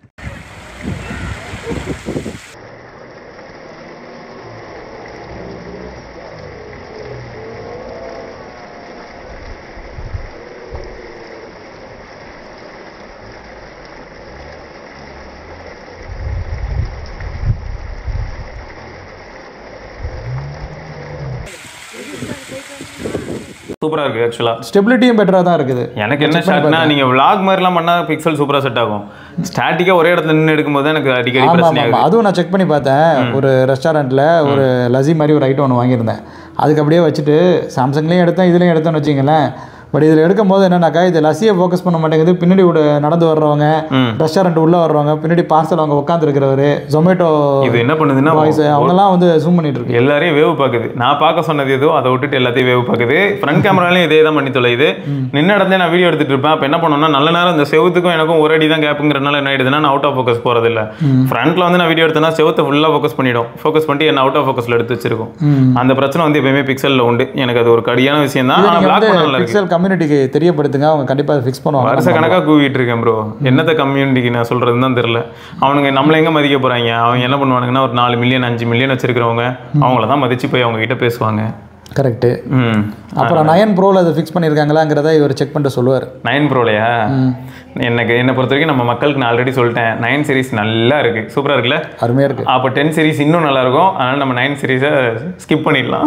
சூப்பரா இருக்கு ஆக்சுவலா ஸ்டெபிலிட்டியும் பெட்டராக தான் இருக்குது எனக்கு என்ன ஷாட்னா நீங்க vlog மாதிரிலாம் பண்ணா பிக்சல் சூப்பரா செட் ஆகும் ஸ்டாட்டிக்கா ஒரே இடத்துல நின்று எடுக்கும்போது தான் எனக்கு அடிக்கடி ஆமாம் பிரச்சனை ஆமாம் அதுவும் நான் செக் பண்ணி பார்த்தேன் ஒரு ரெஸ்டாரண்ட்டில் ஒரு லசி மாதிரி ஒரு ஐட்டம் ஒன்று வாங்கியிருந்தேன் அதுக்கு அப்படியே வச்சுட்டு சாம்சங்லேயும் எடுத்தேன் இதுலேயும் எடுத்தேன்னு வச்சிங்களேன் பட் இதில் எடுக்கும்போது என்னன்னாக்கா இது லசியை ஃபோக்கஸ் பண்ண மாட்டேங்குது பின்னாடி விட நடந்து வர்றவங்க ரெஸ்டாரண்ட் உள்ளே வர்றவங்க பின்னாடி பார்சல் அவங்க உட்காந்துருக்கிறவர் ஜொமேட்டோ இது என்ன பண்ணுதுன்னா வாய்ஸ் அவங்கெல்லாம் வந்து ஜூம் பண்ணிட்டு இருக்கு எல்லாரையும் வேவு பார்க்குது நான் பார்க்க சொன்னது ஏதோ அதை விட்டுட்டு எல்லாத்தையும் வேவு பார்க்குது ஃப்ரண்ட் கேமராலையும் இதே தான் பண்ணி தொலையுது நின்ன இடத்துல நான் வீடியோ எடுத்துட்டு இருப்பேன் அப்போ என்ன பண்ணணும்னா நல்ல நேரம் இந்த செவுத்துக்கும் எனக்கும் ஒரு அடி தான் கேப்புங்கிறனால என்ன ஆயிடுதுன்னா நான் அவுட் ஆஃப் ஃபோக்கஸ் போறது இல்ல ஃப்ரண்ட்ல வந்து நான் வீடியோ எடுத்தேன்னா செவுத்தை ஃபுல்லாக ஃபோக்கஸ் பண்ணிடும் ஃபோக்கஸ் பண்ணிட்டு என்ன அவுட் ஆஃப் ஃபோக்கஸ்ல எடுத்து வச்சிருக்கும் அந்த பிரச்சனை வந்து எப்பயுமே பிக்சல்ல உண்டு எனக்கு அது ஒரு கடியான விஷயம் தான் இதை ஆனால் நீங்க பிளாக் வந்து பண்ண நல்லா இருக்கு பிக்சல் கம்யூனிட்டிக்கு தெரியப்படுத்துங்க அவங்க கண்டிப்பாக அதை ஃபிக்ஸ் பண்ணுவாங்க வருஷ கணக்கா கூவிட்டு இருக்கேன் ப்ரோ என்னத்த கம்யூனிட்டிக்கு நான் சொல்றதுன்னு தான் தெரியல அவனுங்க நம்மள எங்க மதிக்க போறாங்க அவங்க என்ன பண்ணுவானுங்கன்னா ஒரு நாலு மில்லியன் அஞ்சு மில்லியன் வச்சிருக்கிறவங்க அவங்கள தான் மதிச்சு போய் அவங்க கிட்ட பேசுவாங்க கரெக்டு ம் அப்புறம் நயன் ப்ரோவில் அதை ஃபிக்ஸ் பண்ணியிருக்காங்களாங்கிறத இவர் செக் பண்ணிட்டு சொல்லுவார் நைன் ப்ரோலையா எனக்கு என்னை பொறுத்த வரைக்கும் நம்ம மக்களுக்கு நான் ஆல்ரெடி சொல்லிட்டேன் நைன் சீரிஸ் நல்லா இருக்கு சூப்பரா இருக்குல்ல அருமையாக இருக்குது அப்போ டென் சீரிஸ் இன்னும் நல்லா இருக்கும் அதனால நம்ம நைன் சீரிஸை ஸ்கிப் பண்ணிடலாம்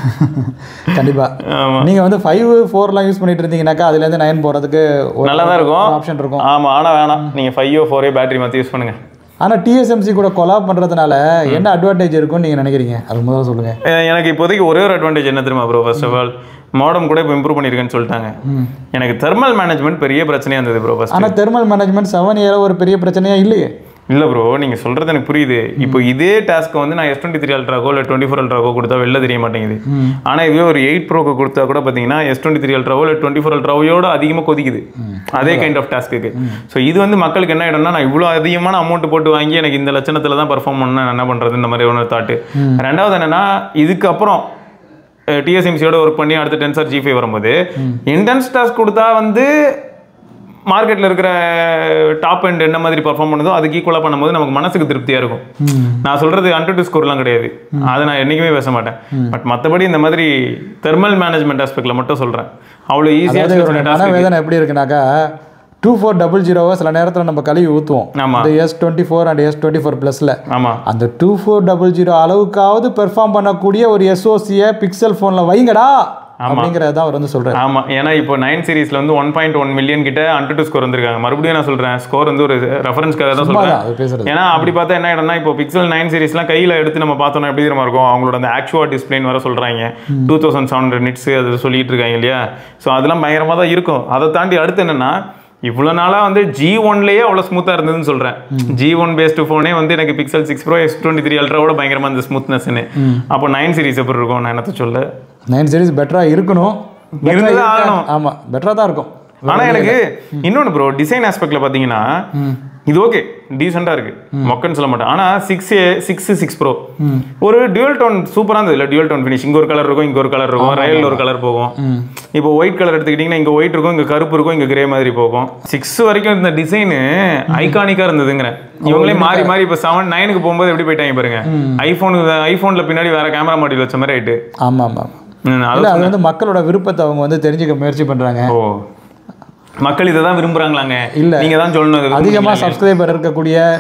கண்டிப்பாக ஆமா நீங்கள் வந்து ஃபைவ் ஃபோர்லாம் யூஸ் பண்ணிட்டு இருந்தீங்கன்னாக்கா அதுலேருந்து நைன் போகிறதுக்கு ஒரு நல்லா தான் இருக்கும் ஆப்ஷன் இருக்கும் ஆமா ஆனா வேணாம் நீங்க ஃபைவோ ஃபோரே பேட்டரி மாற்றி யூஸ் பண்ணுங்க ஆனால் டிஎஸ்எம்சி கூட கொலாப் பண்ணுறதுனால என்ன அட்வான்டேஜ் இருக்கும்னு நீங்கள் நினைக்கிறீங்க அது முதல்ல சொல்லுங்கள் அஹ் எனக்கு இப்போதைக்கு ஒரே ஒரு அட்வான்டேஜ் என்ன தெரியுமா ப்ரோ ஃபர்ஸ்ட் ஆஃப் ஆல் மாடம் கூட இப்போ இம்ப்ரூவ் பண்ணியிருக்கேன்னு சொல்லிட்டாங்க எனக்கு தெர்மல் மேனேஜ்மெண்ட் பெரிய பிரச்சனையா இருந்தது ப்ரோ ஃபர்ஸ்ட் ஆனால் தெர்மல் மேனேஜ்மெண்ட் செவன் இயர் ஒரு பெரிய பிரச்சனையா இல்லையே இல்ல ப்ரோ நீங்க சொல்றது எனக்கு புரியுது இப்போ இதே டாஸ்க்கை வந்து நான் எஸ் டுவெண்ட்டி த்ரீ அல்ட்ராக்கோ இல்லை டுவெண்ட்டி ஃபோர் அல்ட்ராக்கோ கொடுத்தா வெளில தெரிய மாட்டேங்குது ஆனா இதுவே ஒரு எயிட் ப்ரோக்கு கொடுத்தா கூட பாத்தீங்கன்னா எஸ் டுவெண்ட்டி த்ரீ அல்ட்ராவோ இல்லை டுவெண்ட்டி ஃபோர் அல்ட்ராவோட அதிகமாக கொதிக்குது அதே கைண்ட் ஆஃப் டாஸ்க்கு ஸோ இது வந்து மக்களுக்கு என்ன ஆயிடும்னா நான் இவ்வளோ அதிகமான அமௌண்ட் போட்டு வாங்கி எனக்கு இந்த லட்சணத்துல தான் பர்ஃபார்ம் பண்ண நான் என்ன பண்றது இந்த மாதிரி ஒன்று தாட்டு ரெண்டாவது என்னன்னா இதுக்கப்புறம் டிஎஸ்எம்சியோட ஒர்க் பண்ணி அடுத்த டென்சர் ஜி ஃபைவ் வரும்போது இன்டென்ஸ் டாஸ்க் கொடுத்தா வந்து மார்க்கெட்டில் இருக்கிற டாப் அண்ட் என்ன மாதிரி பர்ஃபார்ம் பண்ணுதோ அதுக்கு ஈக்குவலாக பண்ணும்போது நமக்கு மனசுக்கு திருப்தியாக இருக்கும் நான் சொல்கிறது அன்டு டு ஸ்கோர்லாம் கிடையாது அதை நான் என்றைக்குமே பேச மாட்டேன் பட் மற்றபடி இந்த மாதிரி தெர்மல் மேனேஜ்மெண்ட் ஆஸ்பெக்டில் மட்டும் சொல்கிறேன் அவ்வளோ அதாவது இவருடைய ஈஸியாக மனவேதனை எப்படி இருக்குனாக்கா டூ ஃபோர் டபுள் ஜீரோவை சில நேரத்தில் நம்ம கழுவி ஊற்றுவோம் ஆமா. இந்த S twenty four and S twenty four ப்ளஸில் ஆமாம் அந்த டூ ஃபோர் டபுள் ஜீரோ அளவுக்காவது பெர்ஃபார்ம் பண்ணக்கூடிய ஒரு எஸ்ஓசியை பிக்சல் ஃபோனில் வைங்கடா அப்படிங்கிறத தான் அவர் வந்து சொல்கிறார் ஆமா ஏன்னா இப்போ நைன் சீரிஸ்ல வந்து ஒன் பாயிண்ட் ஒன் மில்லியன் கிட்ட அன்டு டு ஸ்கோர் வந்திருக்காங்க மறுபடியும் நான் சொல்றேன் ஸ்கோர் வந்து ஒரு ரெஃபரன்ஸ்க்காக தான் சொல்றேன் அது பேசுறது ஏன்னா அப்படி பார்த்தா என்ன ஆயிடும்னா இப்போ பிக்சல் நைன் சீரிஸ்லாம் கையில் எடுத்து நம்ம பார்த்தோம்னா எப்படி தெரியுமா இருக்கும் அவங்களோட அந்த ஆக்சுவா டிஸ்பிளேன்னு வர சொல்றாங்க two thousand seven hundred nits அது சொல்லிட்டு இருக்காங்க இல்லையா ஸோ அதெல்லாம் பயங்கரமாக தான் இருக்கும் அதை தாண்டி அடுத்து என்னன்னா இவ்வளோ நாளாக வந்து ஜி ஒன்லேயே அவ்வளோ ஸ்மூத்தாக இருந்ததுன்னு சொல்கிறேன் ஜி ஒன் பேஸ்டு ஃபோனே வந்து எனக்கு pixel six pro X twenty three அல்ட்ராவோட பயங்கரமாக இந்த ஸ்மூத்னஸ்னு அப்போ நைன் சீரிஸ் எப்படி இருக்கும் நான் என்னத்த சொல்ல நைன் சீரிஸ் பெட்டராக இருக்கணும் இருந்துதான் ஆகணும். ஆமாம் பெட்டராக தான் இருக்கும் ஆனா எனக்கு இன்னொன்னு ப்ரோ டிசைன் ஆஸ்பெக்ட்ல பாத்தீங்கன்னா இது ஓகே டீசெண்டா இருக்கு மொக்கன்னு சொல்ல மாட்டேன் ஆனா சிக்ஸ் சிக்ஸ் சிக்ஸ் ப்ரோ ஒரு டியூல் டோன் சூப்பரா இருந்தது இல்ல டியூல் டோன் ஃபினிஷ் இங்க ஒரு கலர் இருக்கும் இங்க ஒரு கலர் இருக்கும் ரயில்ல ஒரு கலர் போகும் இப்போ ஒயிட் கலர் எடுத்துக்கிட்டீங்கன்னா இங்க ஒயிட் இருக்கும் இங்க கருப்பு இருக்கும் இங்க கிரே மாதிரி போகும் சிக்ஸ் வரைக்கும் இருந்த டிசைன் ஐகானிக்கா இருந்ததுங்கிறேன் இவங்களே மாறி மாறி இப்போ செவன் நைனுக்கு போகும்போது எப்படி போயிட்டாங்க பாருங்க ஐபோன் ஐபோன்ல பின்னாடி வேற கேமரா மாடியில் வச்ச மாதிரி ஆயிட்டு ஆமாம் ஆமாம் ம், அது இல்லை அது வந்து மக்களோட விருப்பத்தை அவங்க வந்து தெரிஞ்சுக்க முயற்சி பண்ணுறாங்க ஓ மக்கள் இதை தான் விரும்புறாங்களாங்க இல்ல. நீங்க தான் சொல்லணும் இதை அதிகமாக விரும்புறீங்களாங்க. சப்ஸ்கிரைபர் இருக்கக்கூடிய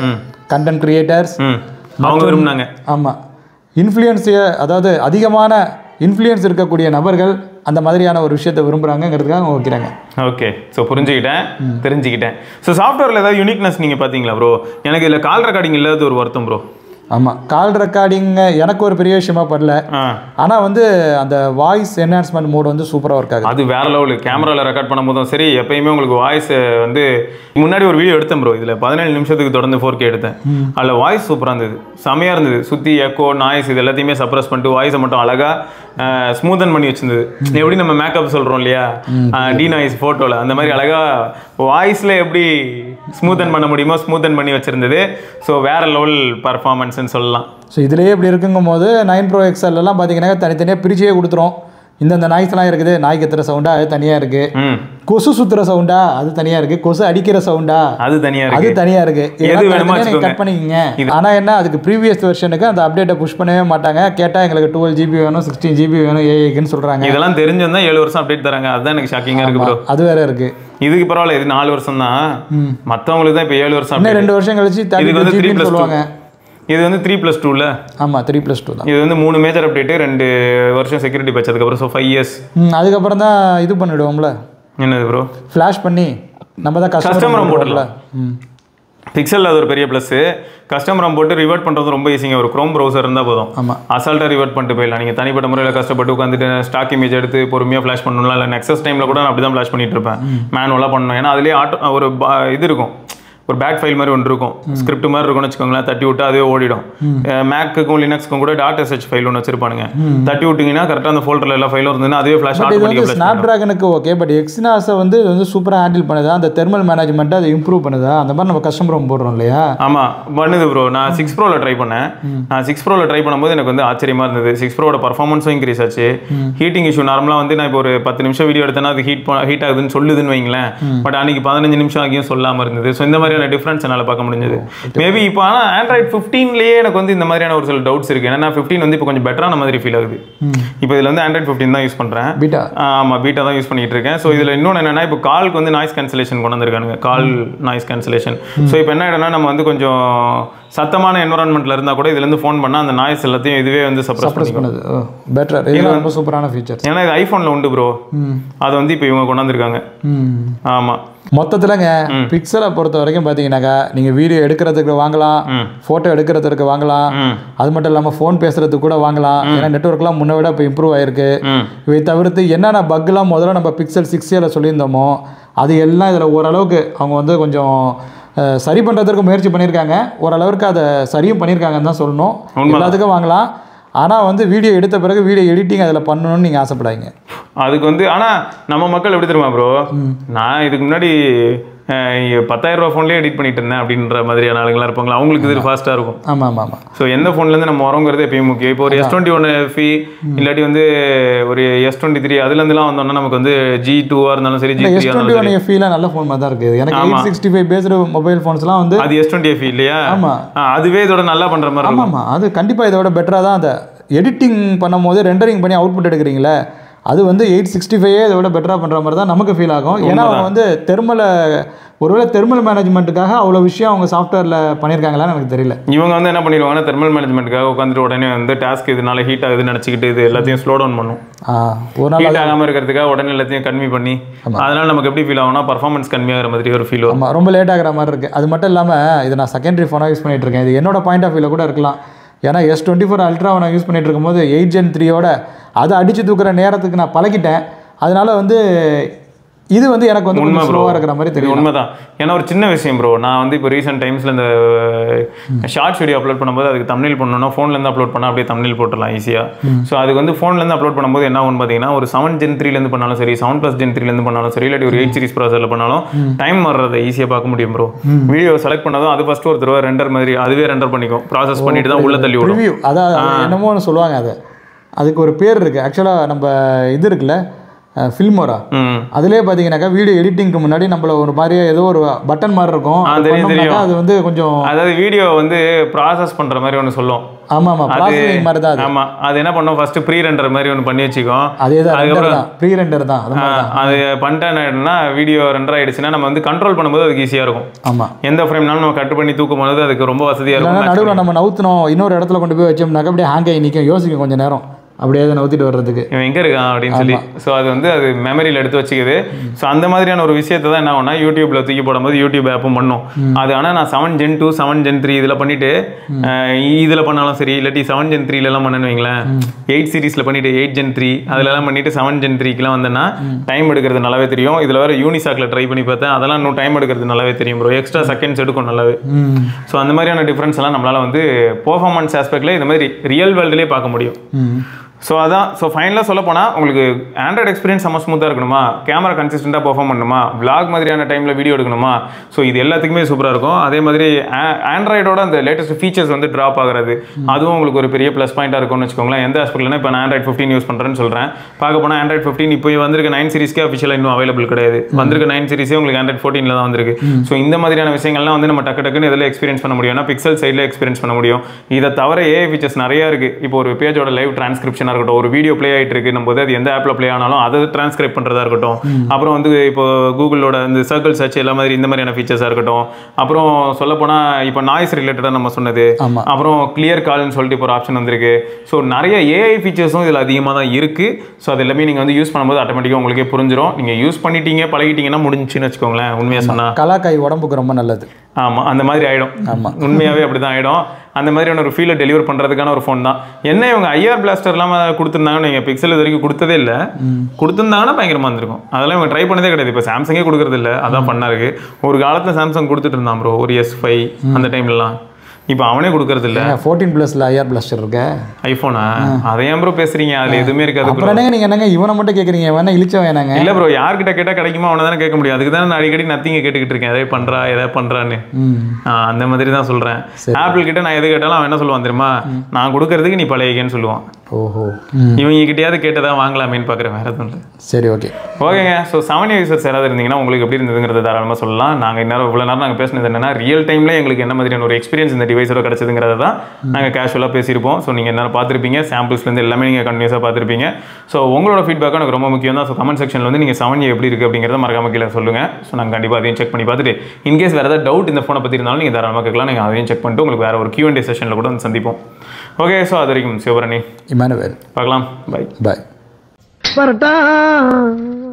கண்டென்ட் கிரியேட்டர்ஸ் ம் அவங்க விரும்பினாங்க ஆமாம் இன்ஃப்ளூயன்ஸிய அதாவது அதிகமான இன்ஃப்ளூயன்ஸ் இருக்கக்கூடிய நபர்கள் அந்த மாதிரியான ஒரு விஷயத்தை விரும்புகிறாங்கங்கிறதுக்காக அவங்க வைக்கிறாங்க ஓகே ஸோ புரிஞ்சுக்கிட்டேன் தெரிஞ்சுக்கிட்டேன் ஸோ சாஃப்ட்வேரில் ஏதாவது யூனிக்னஸ் நீங்கள் பார்த்தீங்களா ப்ரோ எனக்கு இதில் கால் ரெக்கார்டிங் இல்லாத ஒரு வருத்தம் ப்ரோ ஆமாம் கால் ரெக்கார்டிங் எனக்கு ஒரு பெரிய விஷயமா படல ஆ ஆனால் வந்து அந்த வாய்ஸ் என்ஹான்ஸ்மெண்ட் மோட் வந்து சூப்பராக ஒர்க் ஆகுது அது வேற லெவலு கேமராவில் ரெக்கார்ட் பண்ணும்போதும் சரி எப்பயுமே உங்களுக்கு வாய்ஸ் வந்து முன்னாடி ஒரு வீடியோ எடுத்தேன் ப்ரோ இதில் பதினேழு நிமிஷத்துக்கு தொடர்ந்து ஃபோர் கே எடுத்தேன் அதில் வாய்ஸ் சூப்பராக இருந்தது செமையாக இருந்தது சுற்றி எக்கோ நாய்ஸ் இது எல்லாத்தையுமே சப்ரஸ் பண்ணிட்டு வாய்ஸை மட்டும் அழகாக ஸ்மூதன் பண்ணி வச்சிருந்தது எப்படி நம்ம மேக்கப் சொல்கிறோம் இல்லையா டி நாய்ஸ் ஃபோட்டோவில் அந்த மாதிரி அழகாக வாய்ஸில் எப்படி ஸ்மூதன் பண்ண முடியுமோ ஸ்மூதன் பண்ணி வச்சிருந்தது ஸோ வேற லெவல் பர்ஃபார்மன்ஸ்னு சொல்லலாம் ஸோ இதுலேயே இப்படி இருக்குங்கும் போது நைன் ப்ரோ எக்ஸ்எல்லாம் பார்த்தீங்கன்னா தனித்தனியாக பிரிச்சே கொடுத்துரும் இந்தந்த நாய்ஸ்லாம் இருக்குது நாய் கத்துற சவுண்டா அது தனியாக இருக்குது ம் கொசு சுத்துற சவுண்டா அது தனியாக இருக்குது கொசு அடிக்கிற சவுண்டா அது தனியாக அது இருக்கு தனியாக இருக்கு எது வேணுமோ வச்சுக்கோங்க. கட் பண்ணிக்கங்க ஆனால் என்ன அதுக்கு ப்ரீவியஸ் வெர்ஷனுக்கு அந்த அப்டேட்டை புஷ் பண்ணவே மாட்டாங்க கேட்டால் எங்களுக்கு டுவெல் ஜிபி வேணும் சிக்ஸ்டீன் ஜிபி வேணும் ஏஐக்குன்னு சொல்கிறாங்க இதெல்லாம் தெரிஞ்சிருந்தா ஏழு வருஷம் அப்டேட் தராங்க அதுதான் எனக்கு ஷாக்கிங்காக இருக்கு ப்ரோ அது வேற இருக்கு இதுக்கு பரவாயில்ல இது நாலு வருஷம் தான் மற்றவங்களுக்கு தான் இப்போ ஏழு வருஷம் இன்னும் update. ரெண்டு வருஷம் கழிச்சு இதுக்கு தேர்ட்டி வந்து த்ரீ ஜிபின்னு ப்ளஸ் சொல்லுவாங்க இது வந்து த்ரீ ப்ளஸ் டூவில் ஆமாம் த்ரீ ப்ளஸ் டூ தான் இது வந்து மூணு மேஜர் அப்டேட்டு ரெண்டு வருஷம் செக்யூரிட்டி பேட்ச் அதுக்கப்புறம் ஸோ ஃபைவ் இயர்ஸ் ம், அதுக்கப்புறம் தான் இது பண்ணிடுவோம்ல என்னது ப்ரோ ஃப்ளாஷ் பண்ணி நம்ம தான் Custom கஸ்டமர் ROM போடலாம் ம் பிக்சல் அது ஒரு பெரிய ப்ளஸ் கஸ்டம் ROM போட்டு ரிவர்ட் பண்ணுறது ரொம்ப ஈஸிங்க ஒரு க்ரோம் ப்ரௌசர் இருந்தால் போதும் ஆமா. அசால்ட்டாக ரிவர்ட் பண்ணிட்டு போயிடலாம் நீங்கள் தனிப்பட்ட முறையில் கஷ்டப்பட்டு உட்காந்துட்டு ஸ்டாக் இமேஜ் எடுத்து பொறுமையாக ஃப்ளாஷ் பண்ணணும்ல இல்லை நெக்ஸஸ் டைமில் கூட நான் அப்படி தான் ஃப்ளாஷ் பண்ணிட்டு இருப்பேன் மேனுவலாக பண்ணணும் ஏன்னா அதுலேயே ஆட்டோ ஒரு ப- இது இருக்கும் ஒரு பேக் ஃபைல் மாதிரி ஒன்று இருக்கும் ஸ்கிரிப்ட் மாதிரி இருக்கும்னு வச்சுக்கோங்களேன் தட்டி விட்டு அதுவே ஓடிடும் மேக்குக்கும் லினக்ஸ்க்கும் கூட டாட் எஸ்ஹெச் ஃபைல் ஒன்று வச்சிருப்பானுங்க தட்டி விட்டிங்கன்னா கரெக்டாக அந்த ஃபோல்டரில் எல்லா ஃபைலும் இருந்ததுன்னா அதுவே ஃப்ளாஷ் பட் இது வந்து ஆட்டோமேட்டிக்காக ஸ்னாப் ட்ராகனுக்கு ஓகே பட் எக்ஸினாஸை வந்து இது வந்து சூப்பராக ஹேண்டில் பண்ணுதா அந்த தெர்மல் மேனேஜ்மெண்ட்டை அதை இம்ப்ரூவ் பண்ணுதா அந்த மாதிரி நம்ம கஸ்டமர் ரூம் போடுறோம் இல்லையா ஆமா பண்ணுது ப்ரோ நான் சிக்ஸ் ப்ரோவில் ட்ரை பண்ணேன் நான் சிக்ஸ் ப்ரோவில் ட்ரை பண்ணும்போது எனக்கு வந்து ஆச்சரியமா இருந்தது சிக்ஸ் ப்ரோட பர்ஃபார்மன்ஸும் இன்க்ரீஸ் ஆச்சு ஹீட்டிங் இஷ்யூ நார்மலாக வந்து நான் இப்போ ஒரு பத்து நிமிஷம் வீடியோ எடுத்தேன்னா அது ஹீட் ஹீட் ஆகுதுன்னு சொல்லுதுன்னு வைங்களேன் பட் அன்னைக்கு பதினஞ்சு நிமிஷம் ஆகியும் சொல்லாம இருந்தது ஸோ இந்த மாதிரியான டிஃப்ரென்ஸ் என்னால் பார்க்க முடிஞ்சது மேபி இப்போ ஆனால் ஆண்ட்ராய்ட் ஃபிஃப்டீன்லேயே எனக்கு வந்து இந்த மாதிரியான ஒரு சில டவுட்ஸ் இருக்கு ஏன்னா ஃபிஃப்டீன் வந்து இப்போ கொஞ்சம் பெட்டரான மாதிரி ஃபீல் ஆகுது இப்போ இதில் வந்து ஆண்ட்ராய்ட் ஃபிஃப்டீன் தான் யூஸ் பண்ணுறேன் பீட்டா ஆமா பீட்டா தான் யூஸ் பண்ணிட்டு இருக்கேன் ஸோ இதில் இன்னொன்று என்னன்னா இப்போ காலுக்கு வந்து நாய்ஸ் கேன்சலேஷன் கொண்டு வந்திருக்கானுங்க கால் நாய்ஸ் கேன்சலேஷன் ஸோ இப்போ என்ன ஆயிடும்னா நம்ம வந்து கொஞ்சம் சத்தமான என்வரான்மெண்ட்ல இருந்தால் கூட இதுலேருந்து ஃபோன் பண்ணால் அந்த நாய்ஸ் எல்லாத்தையும் இதுவே வந்து சப்ரஸ் ப்ரெஸ் பண்ணுது பெட்டர் இதெல்லாம் ரொம்ப சூப்பரான ஃபீச்சர்ஸ் ஏன்னா இது ஐஃபோனில் உண்டு ப்ரோ அதை வந்து இப்போ இவங்க கொண்டு வந்திருக்காங்க ம் ஆமா மொத்தத்திலங்க பிக்சலை பொறுத்த வரைக்கும் பார்த்தீங்கன்னாக்கா நீங்கள் வீடியோ எடுக்கிறதுக்கு வாங்கலாம் ஃபோட்டோ எடுக்கிறதுக்கு வாங்கலாம் ம் அது மட்டும் இல்லாமல் ஃபோன் பேசுறதுக்கு கூட வாங்கலாம் ஏன்னா நெட்ஒர்க்லாம் முன்ன விட இப்போ இம்ப்ரூவ் ஆயிருக்கு ம் இவை தவிர்த்து என்னென்ன பக்லாம் முதல்ல நம்ம பிக்சல் சிக்ஸ் இயரில் சொல்லியிருந்தோமோ அது எல்லாம் இதில் ஓரளவுக்கு அவங்க வந்து கொஞ்சம் அஹ், சரி பண்ணுறதுக்கு முயற்சி பண்ணியிருக்காங்க ஓரளவுக்கு அதை சரியும் பண்ணியிருக்காங்கன்னு தான் சொல்லணும் எல்லாத்துக்கும் வாங்கலாம் ஆனால் வந்து வீடியோ எடுத்த பிறகு வீடியோ எடிட்டிங் அதில் பண்ணணும்னு நீங்கள் ஆசைப்படாதீங்க அதுக்கு வந்து ஆனா நம்ம மக்கள் எப்படி தெரியுமா ப்ரோ நான் இதுக்கு முன்னாடி அஹ், பத்தாயிரம் ரூபா ஃபோன்லேயே எடிட் பண்ணிட்டு இருந்தேன் அப்படின்ற மாதிரியான ஆளுங்களாம் இருப்பாங்களா அவங்களுக்கு இது ஃபாஸ்ட்டாக இருக்கும் ஆமாம் ஆமாம் ஆமாம் ஸோ எந்த ஃபோன்லேருந்து நம்ம வரோங்கிறது எப்பயும் முக்கியம் இப்போ ஒரு எஸ் டுவெண்ட்டி ஒன் ஃபி இல்லாட்டி வந்து ஒரு எஸ் டுவெண்ட்டி த்ரீ அதுலேருந்துலாம் வந்தோம்னா நமக்கு வந்து ஜி டூவாக இருந்தாலும் சரி G S three twenty one எஃப்இல நல்ல ஃபோன் மாதிரி தான் இருக்குது எனக்கு eight sixty five based mobile ஃபோன்ஸ்லாம் வந்து அது எஸ் டுவெண்ட்டி எஃப் இல்லையா ஆமா. ஆ, அதுவே இதோட நல்லா பண்ற மாதிரி இருக்கும் ஆமாம் அது கண்டிப்பாக இதை விட பெட்டராக தான் அதை எடிட்டிங் பண்ணும்போது ரெண்டரிங் பண்ணி அவுட்புட் எடுக்கிறீங்களே அது வந்து எயிட் சிக்ஸ்டி ஃபைவே இதை விட பெட்டராக பண்ணுற மாதிரி தான் நமக்கு ஃபீல் ஆகும் ஏன்னா அவங்க வந்து தெர்மலை ஒருவேளை தெர்மல் மேனேஜ்மெண்ட்டுக்காக அவ்வளோ விஷயம் அவங்க சாஃப்ட்வேரில் பண்ணியிருக்காங்களான்னு எனக்கு தெரியல இவங்க வந்து என்ன பண்ணிடுவாங்கன்னா தெர்மல் மேனேஜ்மெண்ட்டுக்காக உட்காந்துட்டு உடனே வந்து டாஸ்க் இதனால ஹீட் ஆகுதுன்னு நினச்சிக்கிட்டு இது எல்லாத்தையும் ஸ்லோ டவுன் பண்ணும் ஆ, ஒரு நாள் ஹீட் ஆகாமல் இருக்கிறதுக்காக உடனே எல்லாத்தையும் கம்மி பண்ணி அதனால நமக்கு எப்படி ஃபீல் ஆகும்னா பர்ஃபார்மன்ஸ் கம்மியாகிற மாதிரி ஒரு ஃபீல் வரும் ஆமாம் ரொம்ப லேட் ஆகிற மாதிரி இருக்குது அது மட்டும் இல்லாமல் இதை நான் செகண்டரி ஃபோனாக யூஸ் பண்ணிட்டு இருக்கேன் இது என்னோட பாயிண்ட் ஆஃப் வியூவில் கூட இருக்கலாம் ஏன்னா எஸ் டுவெண்ட்டி ஃபோர் அல்ட்ராவை நான் யூஸ் பண்ணிட்டு இருக்கும்போது எயிட் ஜென் த்ரீயோட அதை அடித்து தூக்குற நேரத்துக்கு நான் பழகிட்டேன் அதனால வந்து இது வந்து எனக்கு வந்து கொஞ்சம் ஸ்லோவாக இருக்கிற மாதிரி இது தெரியும் உண்மைதான் ஏன்னா ஒரு சின்ன விஷயம் ப்ரோ நான் வந்து இப்போ ரீசெண்ட் டைம்ஸில் இந்த ஷார்ட்ஸ் வீடியோ அப்லோட் பண்ணும்போது அதுக்கு தமிழ் பண்ணணும்னா ஃபோன்லேருந்து அப்லோட் பண்ணால் அப்படியே தமிழ் போட்டுடலாம் ஈஸியாக ஸோ அதுக்கு வந்து ஃபோன்லேருந்து அப்லோட் பண்ணும்போது என்ன ஆகும் பார்த்தீங்கன்னா ஒரு செவன் ஜென் த்ரீலேருந்து பண்ணாலும் சரி செவன் ப்ளஸ் ஜென் த்ரீலேருந்து பண்ணாலும் சரி இல்லாட்டி ஒரு எயிட் சீரிஸ் ப்ராசரில் பண்ணாலும் டைம் வர்றதை ஈஸியாக பார்க்க முடியும் ப்ரோ வீடியோ செலக்ட் பண்ணதும் அது ஃபஸ்ட்டு ஒரு தடவை ரெண்டர் மாதிரி அதுவே ரெண்டர் பண்ணிக்கும் ப்ராசஸ் பண்ணிட்டு தான் உள்ள தள்ளி விடும் ரிவ்யூ அதான் அது என்னமோ ஒன்று சொல்லுவாங்க அது அதுக்கு ஒரு பேர் இருக்குது ஆக்சுவலாக நம்ம இது இருக்குல்ல ஃபில்மோரா ம் அதுலேயே பார்த்தீங்கன்னாக்கா வீடியோ எடிட்டிங்க்கு முன்னாடி நம்மள ஒரு மாதிரியே ஏதோ ஒரு பட்டன் மாதிரி இருக்கும் ஆ, அது தெரியும், பண்ணோம்னாக்கா தெரியும். அது வந்து கொஞ்சம் அதாவது வீடியோ வந்து ப்ராசஸ் பண்ற மாதிரி ஒன்று சொல்லும் ஆமாம் ஆமாம் அது ப்ராசஸிங் மாதிரி தான் அது ஆமா அது என்ன பண்ணும் ஃபர்ஸ்ட் ப்ரீ ரெண்டர் மாதிரி ஒன்று பண்ணி வச்சுக்கோம் அதே தான் ரெண்டர் அதுக்கப்புறம் தான் ப்ரீ ரெண்டர் தான் அது மாதிரி தான் அது பண்ணிட்டேன்னா வீடியோ ரெண்டர் ஆயிடுச்சுன்னா நம்ம வந்து கண்ட்ரோல் பண்ணும்போது அதுக்கு ஈஸியாக இருக்கும் ஆமாம் எந்த ஃப்ரேம்னாலும் நம்ம கட் பண்ணி தூக்கும் போது அதுக்கு ரொம்ப வசதியாக இல்லைன்னா இருக்கும் நடுவில் நம்ம நவுத்தணும் இன்னொரு இடத்துல கொண்டு போய் வச்சோம்னாக்கா அப்படியே ஹேங் ஆகி நிற்கும் யோசிக்கும் கொஞ்சம் நேரம் அப்படியே அதை நவுத்திட்டு வர்றதுக்கு இவன் எங்க இருக்கான் அப்படின்னு சொல்லி ஸோ அது வந்து அது மெமரியில் எடுத்து வச்சுக்குது ஸோ அந்த மாதிரியான ஒரு விஷயத்தை தான் என்ன ஆகும்னா யூடியூப்ல தூக்கி போடும்போது யூடியூப் ஆப்பும் பண்ணும் அது ஆனால் நான் seven gen two seven gen three இதில் பண்ணிட்டு அஹ், இதுல பண்ணாலும் சரி இல்லாட்டி செவன் ஜென் த்ரீலாம் பண்ணேன்னு வைங்களேன் எயிட் சீரிஸ்ல பண்ணிட்டு எயிட் ஜென் த்ரீ அதுலலாம் பண்ணிட்டு செவன் ஜென் த்ரீக்கெலாம் வந்தேன்னா டைம் எடுக்கிறது நல்லாவே தெரியும் இதில் வேற யூனிசாக்ல ட்ரை பண்ணி பார்த்தேன் அதெல்லாம் இன்னும் டைம் எடுக்கிறது நல்லாவே தெரியும் ப்ரோ எக்ஸ்ட்ரா செகண்ட்ஸ் எடுக்கும் நல்லாவே ம் ஸோ அந்த மாதிரியான டிஃப்ரென்ஸ் எல்லாம் நம்மளால வந்து பெர்ஃபார்மன்ஸ் ஆஸ்பெக்ட்ல இந்த மாதிரி ரியல் வேர்ல்டுலேயே பார்க்க முடியும் ம் ஸோ அதான் ஸோ ஃபைனலாக சொல்ல போனால் உங்களுக்கு ஆண்ட்ராய்டு எக்ஸ்பீரியன்ஸ் செம்ம ஸ்மூத்தாக இருக்கணுமா கேமரா கன்சிஸ்டண்ட்டாக பெர்ஃபார்ம் பண்ணணுமா vlog மாதிரியான டைமில் வீடியோ எடுக்கணுமா ஸோ இது எல்லாத்துக்குமே சூப்பராக இருக்கும் அதே மாதிரி ஆண்ட்ராய்டோட அந்த லேட்டஸ்ட் ஃபீச்சர்ஸ் வந்து ட்ராப் ஆகிறது அதுவும் உங்களுக்கு ஒரு பெரிய ப்ளஸ் பாயிண்டாக இருக்கும்னு வச்சுக்கோங்களேன் எந்த ஆஸ்பெக்ட்லனா இப்போ நான் ஆண்ட்ராய்ட் ஃபிஃப்டின் யூஸ் பண்ணுறேன்னு சொல்கிறேன் பார்க்க போனால் ஆண்ட்ராய்ட் ஃபிஃப்டின் இப்போ வந்திருக்க நைன் சீரிஸ்க்கே அஃபிஷியலாக இன்னும் அவைலபிள் கிடையாது வந்திருக்க நைன் சீரிஸே உங்களுக்கு ஆண்ட்ராய்ட் ஃபோர்டீனில் தான் வந்திருக்கு ஸோ இந்த மாதிரியான விஷயங்கள்லாம் வந்து நம்ம டக்கு டக்குன்னு இதில் எக்ஸ்பீரியன்ஸ் பண்ண முடியும் ஏன்னா பிக்சல் சைடில் எக்ஸ்பீரியன்ஸ் பண்ண முடியும் இதை தவிர ஏ ஃபீச்சர்ஸ் நிறைய இருக்குது இப்போ ஒரு பேஜோட லைவ் டிரான்ஸ்கிரிப்ஷனாக இருக்கட்டும் ஒரு வீடியோ ப்ளே ஆகிட்டு இருக்கு நம்ம போது அது எந்த ஆப்பில் ப்ளே ஆனாலும் அதை டிரான்ஸ்கிரைப் பண்ணுறதா இருக்கட்டும் அப்புறம் வந்து இப்போ கூகுளோட இந்த சர்க்கிள் சர்ச் எல்லா மாதிரி இந்த மாதிரியான ஃபீச்சர்ஸாக இருக்கட்டும் அப்புறம் சொல்லப்போனால் இப்போ நாய்ஸ் ரிலேட்டடாக நம்ம சொன்னது ஆமா. அப்புறம் கிளியர் கால்னு சொல்லிட்டு இப்போ ஒரு ஆப்ஷன் வந்திருக்கு ஸோ நிறைய ஏஐ ஃபீச்சர்ஸும் இதில் அதிகமாக தான் இருக்குது ஸோ அது எல்லாமே நீங்கள் வந்து யூஸ் பண்ணும்போது ஆட்டோமேட்டிக்காக உங்களுக்கே புரிஞ்சிடும் நீங்கள் யூஸ் பண்ணிட்டீங்க பழகிட்டீங்கன்னா முடிஞ்சுன்னு வச்சுக்கோங்களேன் உண்மையாக சொன்னால் கலாக்காய் உடம்புக்கு ரொம்ப நல்லது ஆமாம் அந்த மாதிரி ஆகிடும் ஆமா. உண்மையாகவே அப்படி தான் ஆகிடும் அந்த மாதிரியான ஒரு ஃபீலை டெலிவர் பண்ணுறதுக்கான ஒரு ஃபோன் தான் என்ன இவங்க ஐஆர் பிளாஸ்டர் இல்லாமல் கொடுத்துருந்தாங்கன்னு நீங்கள் பிக்சல் இது வரைக்கும் கொடுத்ததே இல்லை கொடுத்துருந்தாங்கன்னா பயங்கரமாக இருந்திருக்கும் அதெல்லாம் இவங்க ட்ரை பண்ணதே கிடையாது இப்போ சாம்சங்கே கொடுக்குறது இல்லை அதான் பண்ணா இருக்கு ஒரு காலத்தில் சாம்சங் கொடுத்துட்டு இருந்தான் ப்ரோ ஒரு எஸ் ஃபைவ் அந்த டைம்லலாம் இப்போ அவனே கொடுக்கறது இல்லை ஃபோர்டீன் ப்ளஸில் ஐஆர் பிளாஸ்டர் இருக்க ஐஃபோனா அதை ஏன் ப்ரோ பேசுறீங்க அதில் எதுவுமே இருக்காது அப்புறம் என்னங்க நீங்கள் என்னங்க இவனை மட்டும் கேட்குறீங்க வேணா இழிச்சவன் வேணாங்க இல்ல ப்ரோ யார்கிட்ட கேட்டா கிடைக்குமோ அவனை தானே கேட்க முடியும் அதுக்கு தான் நான் அடிக்கடி நத்திங்க கேட்டுக்கிட்டு இருக்கேன் எதை பண்றா எதை பண்றான்னு ம் ஆ, அந்த மாதிரி தான் சொல்றேன் ஆப்பிள் கிட்ட நான் எது கேட்டாலும் அவன் என்ன சொல்லுவான் தெரியுமா நான் கொடுக்கறதுக்கு நீ பழையகன்னு சொல்லுவான் ஓஹோ ம் இவங்க கிட்டயாவது கேட்டதா வாங்கலாமேன்னு பார்க்குறேன் வேற எதுவும் இல்லை சரி ஓகே ஓகேங்க ஸோ செவன் யூசர்ஸ் யாராவது இருந்தீங்கன்னா உங்களுக்கு எப்படி இருந்ததுங்கிறத தாராளமாக சொல்லலாம் நாங்கள் இந்நேரம் இவ்வளோ நேரம் நாங்கள் பேசினது என்னன்னா ரியல் டைமில் எங்களுக்கு என்ன மாதிரியான ஒரு எக்ஸ்பீரியன்ஸ் இந்த டிவைஸோட கிடச்சதுங்கிறத தான் நாங்கள் கேஷுவலாக பேசியிருப்போம் ஸோ நீங்கள் என்ன பார்த்துருப்பீங்க சாம்பிள்ஸ்லேருந்து எல்லாமே நீங்கள் கண்டினியூஸாக பார்த்துருப்பீங்க ஸோ உங்களோட ஃபீட்பேக்கும் எனக்கு ரொம்ப முக்கியம் தான் ஸோ கமெண்ட் செக்ஷனில் வந்து நீங்கள் செவன் எப்படி இருக்குது அப்படிங்கிறத மறக்காம கீழே சொல்லுங்கள் ஸோ நாங்கள் கண்டிப்பாக அதையும் செக் பண்ணி பார்த்துட்டு இன்கேஸ் வேறு ஏதாவது டவுட் இந்த ஃபோனை பற்றி இருந்தாலும் நீங்கள் தாராளமாக கேட்கலாம் நீங்கள் அதையும் செக் பண்ணிட்டு உங்களுக்கு வேறு ஒரு Q&A செஷனில் கூட வந்து சந்திப்போம் ஓகே ஸோ அது வரைக்கும் சிவபரணி இமானுவேல் பார்க்கலாம் பை பாய் வரட்டா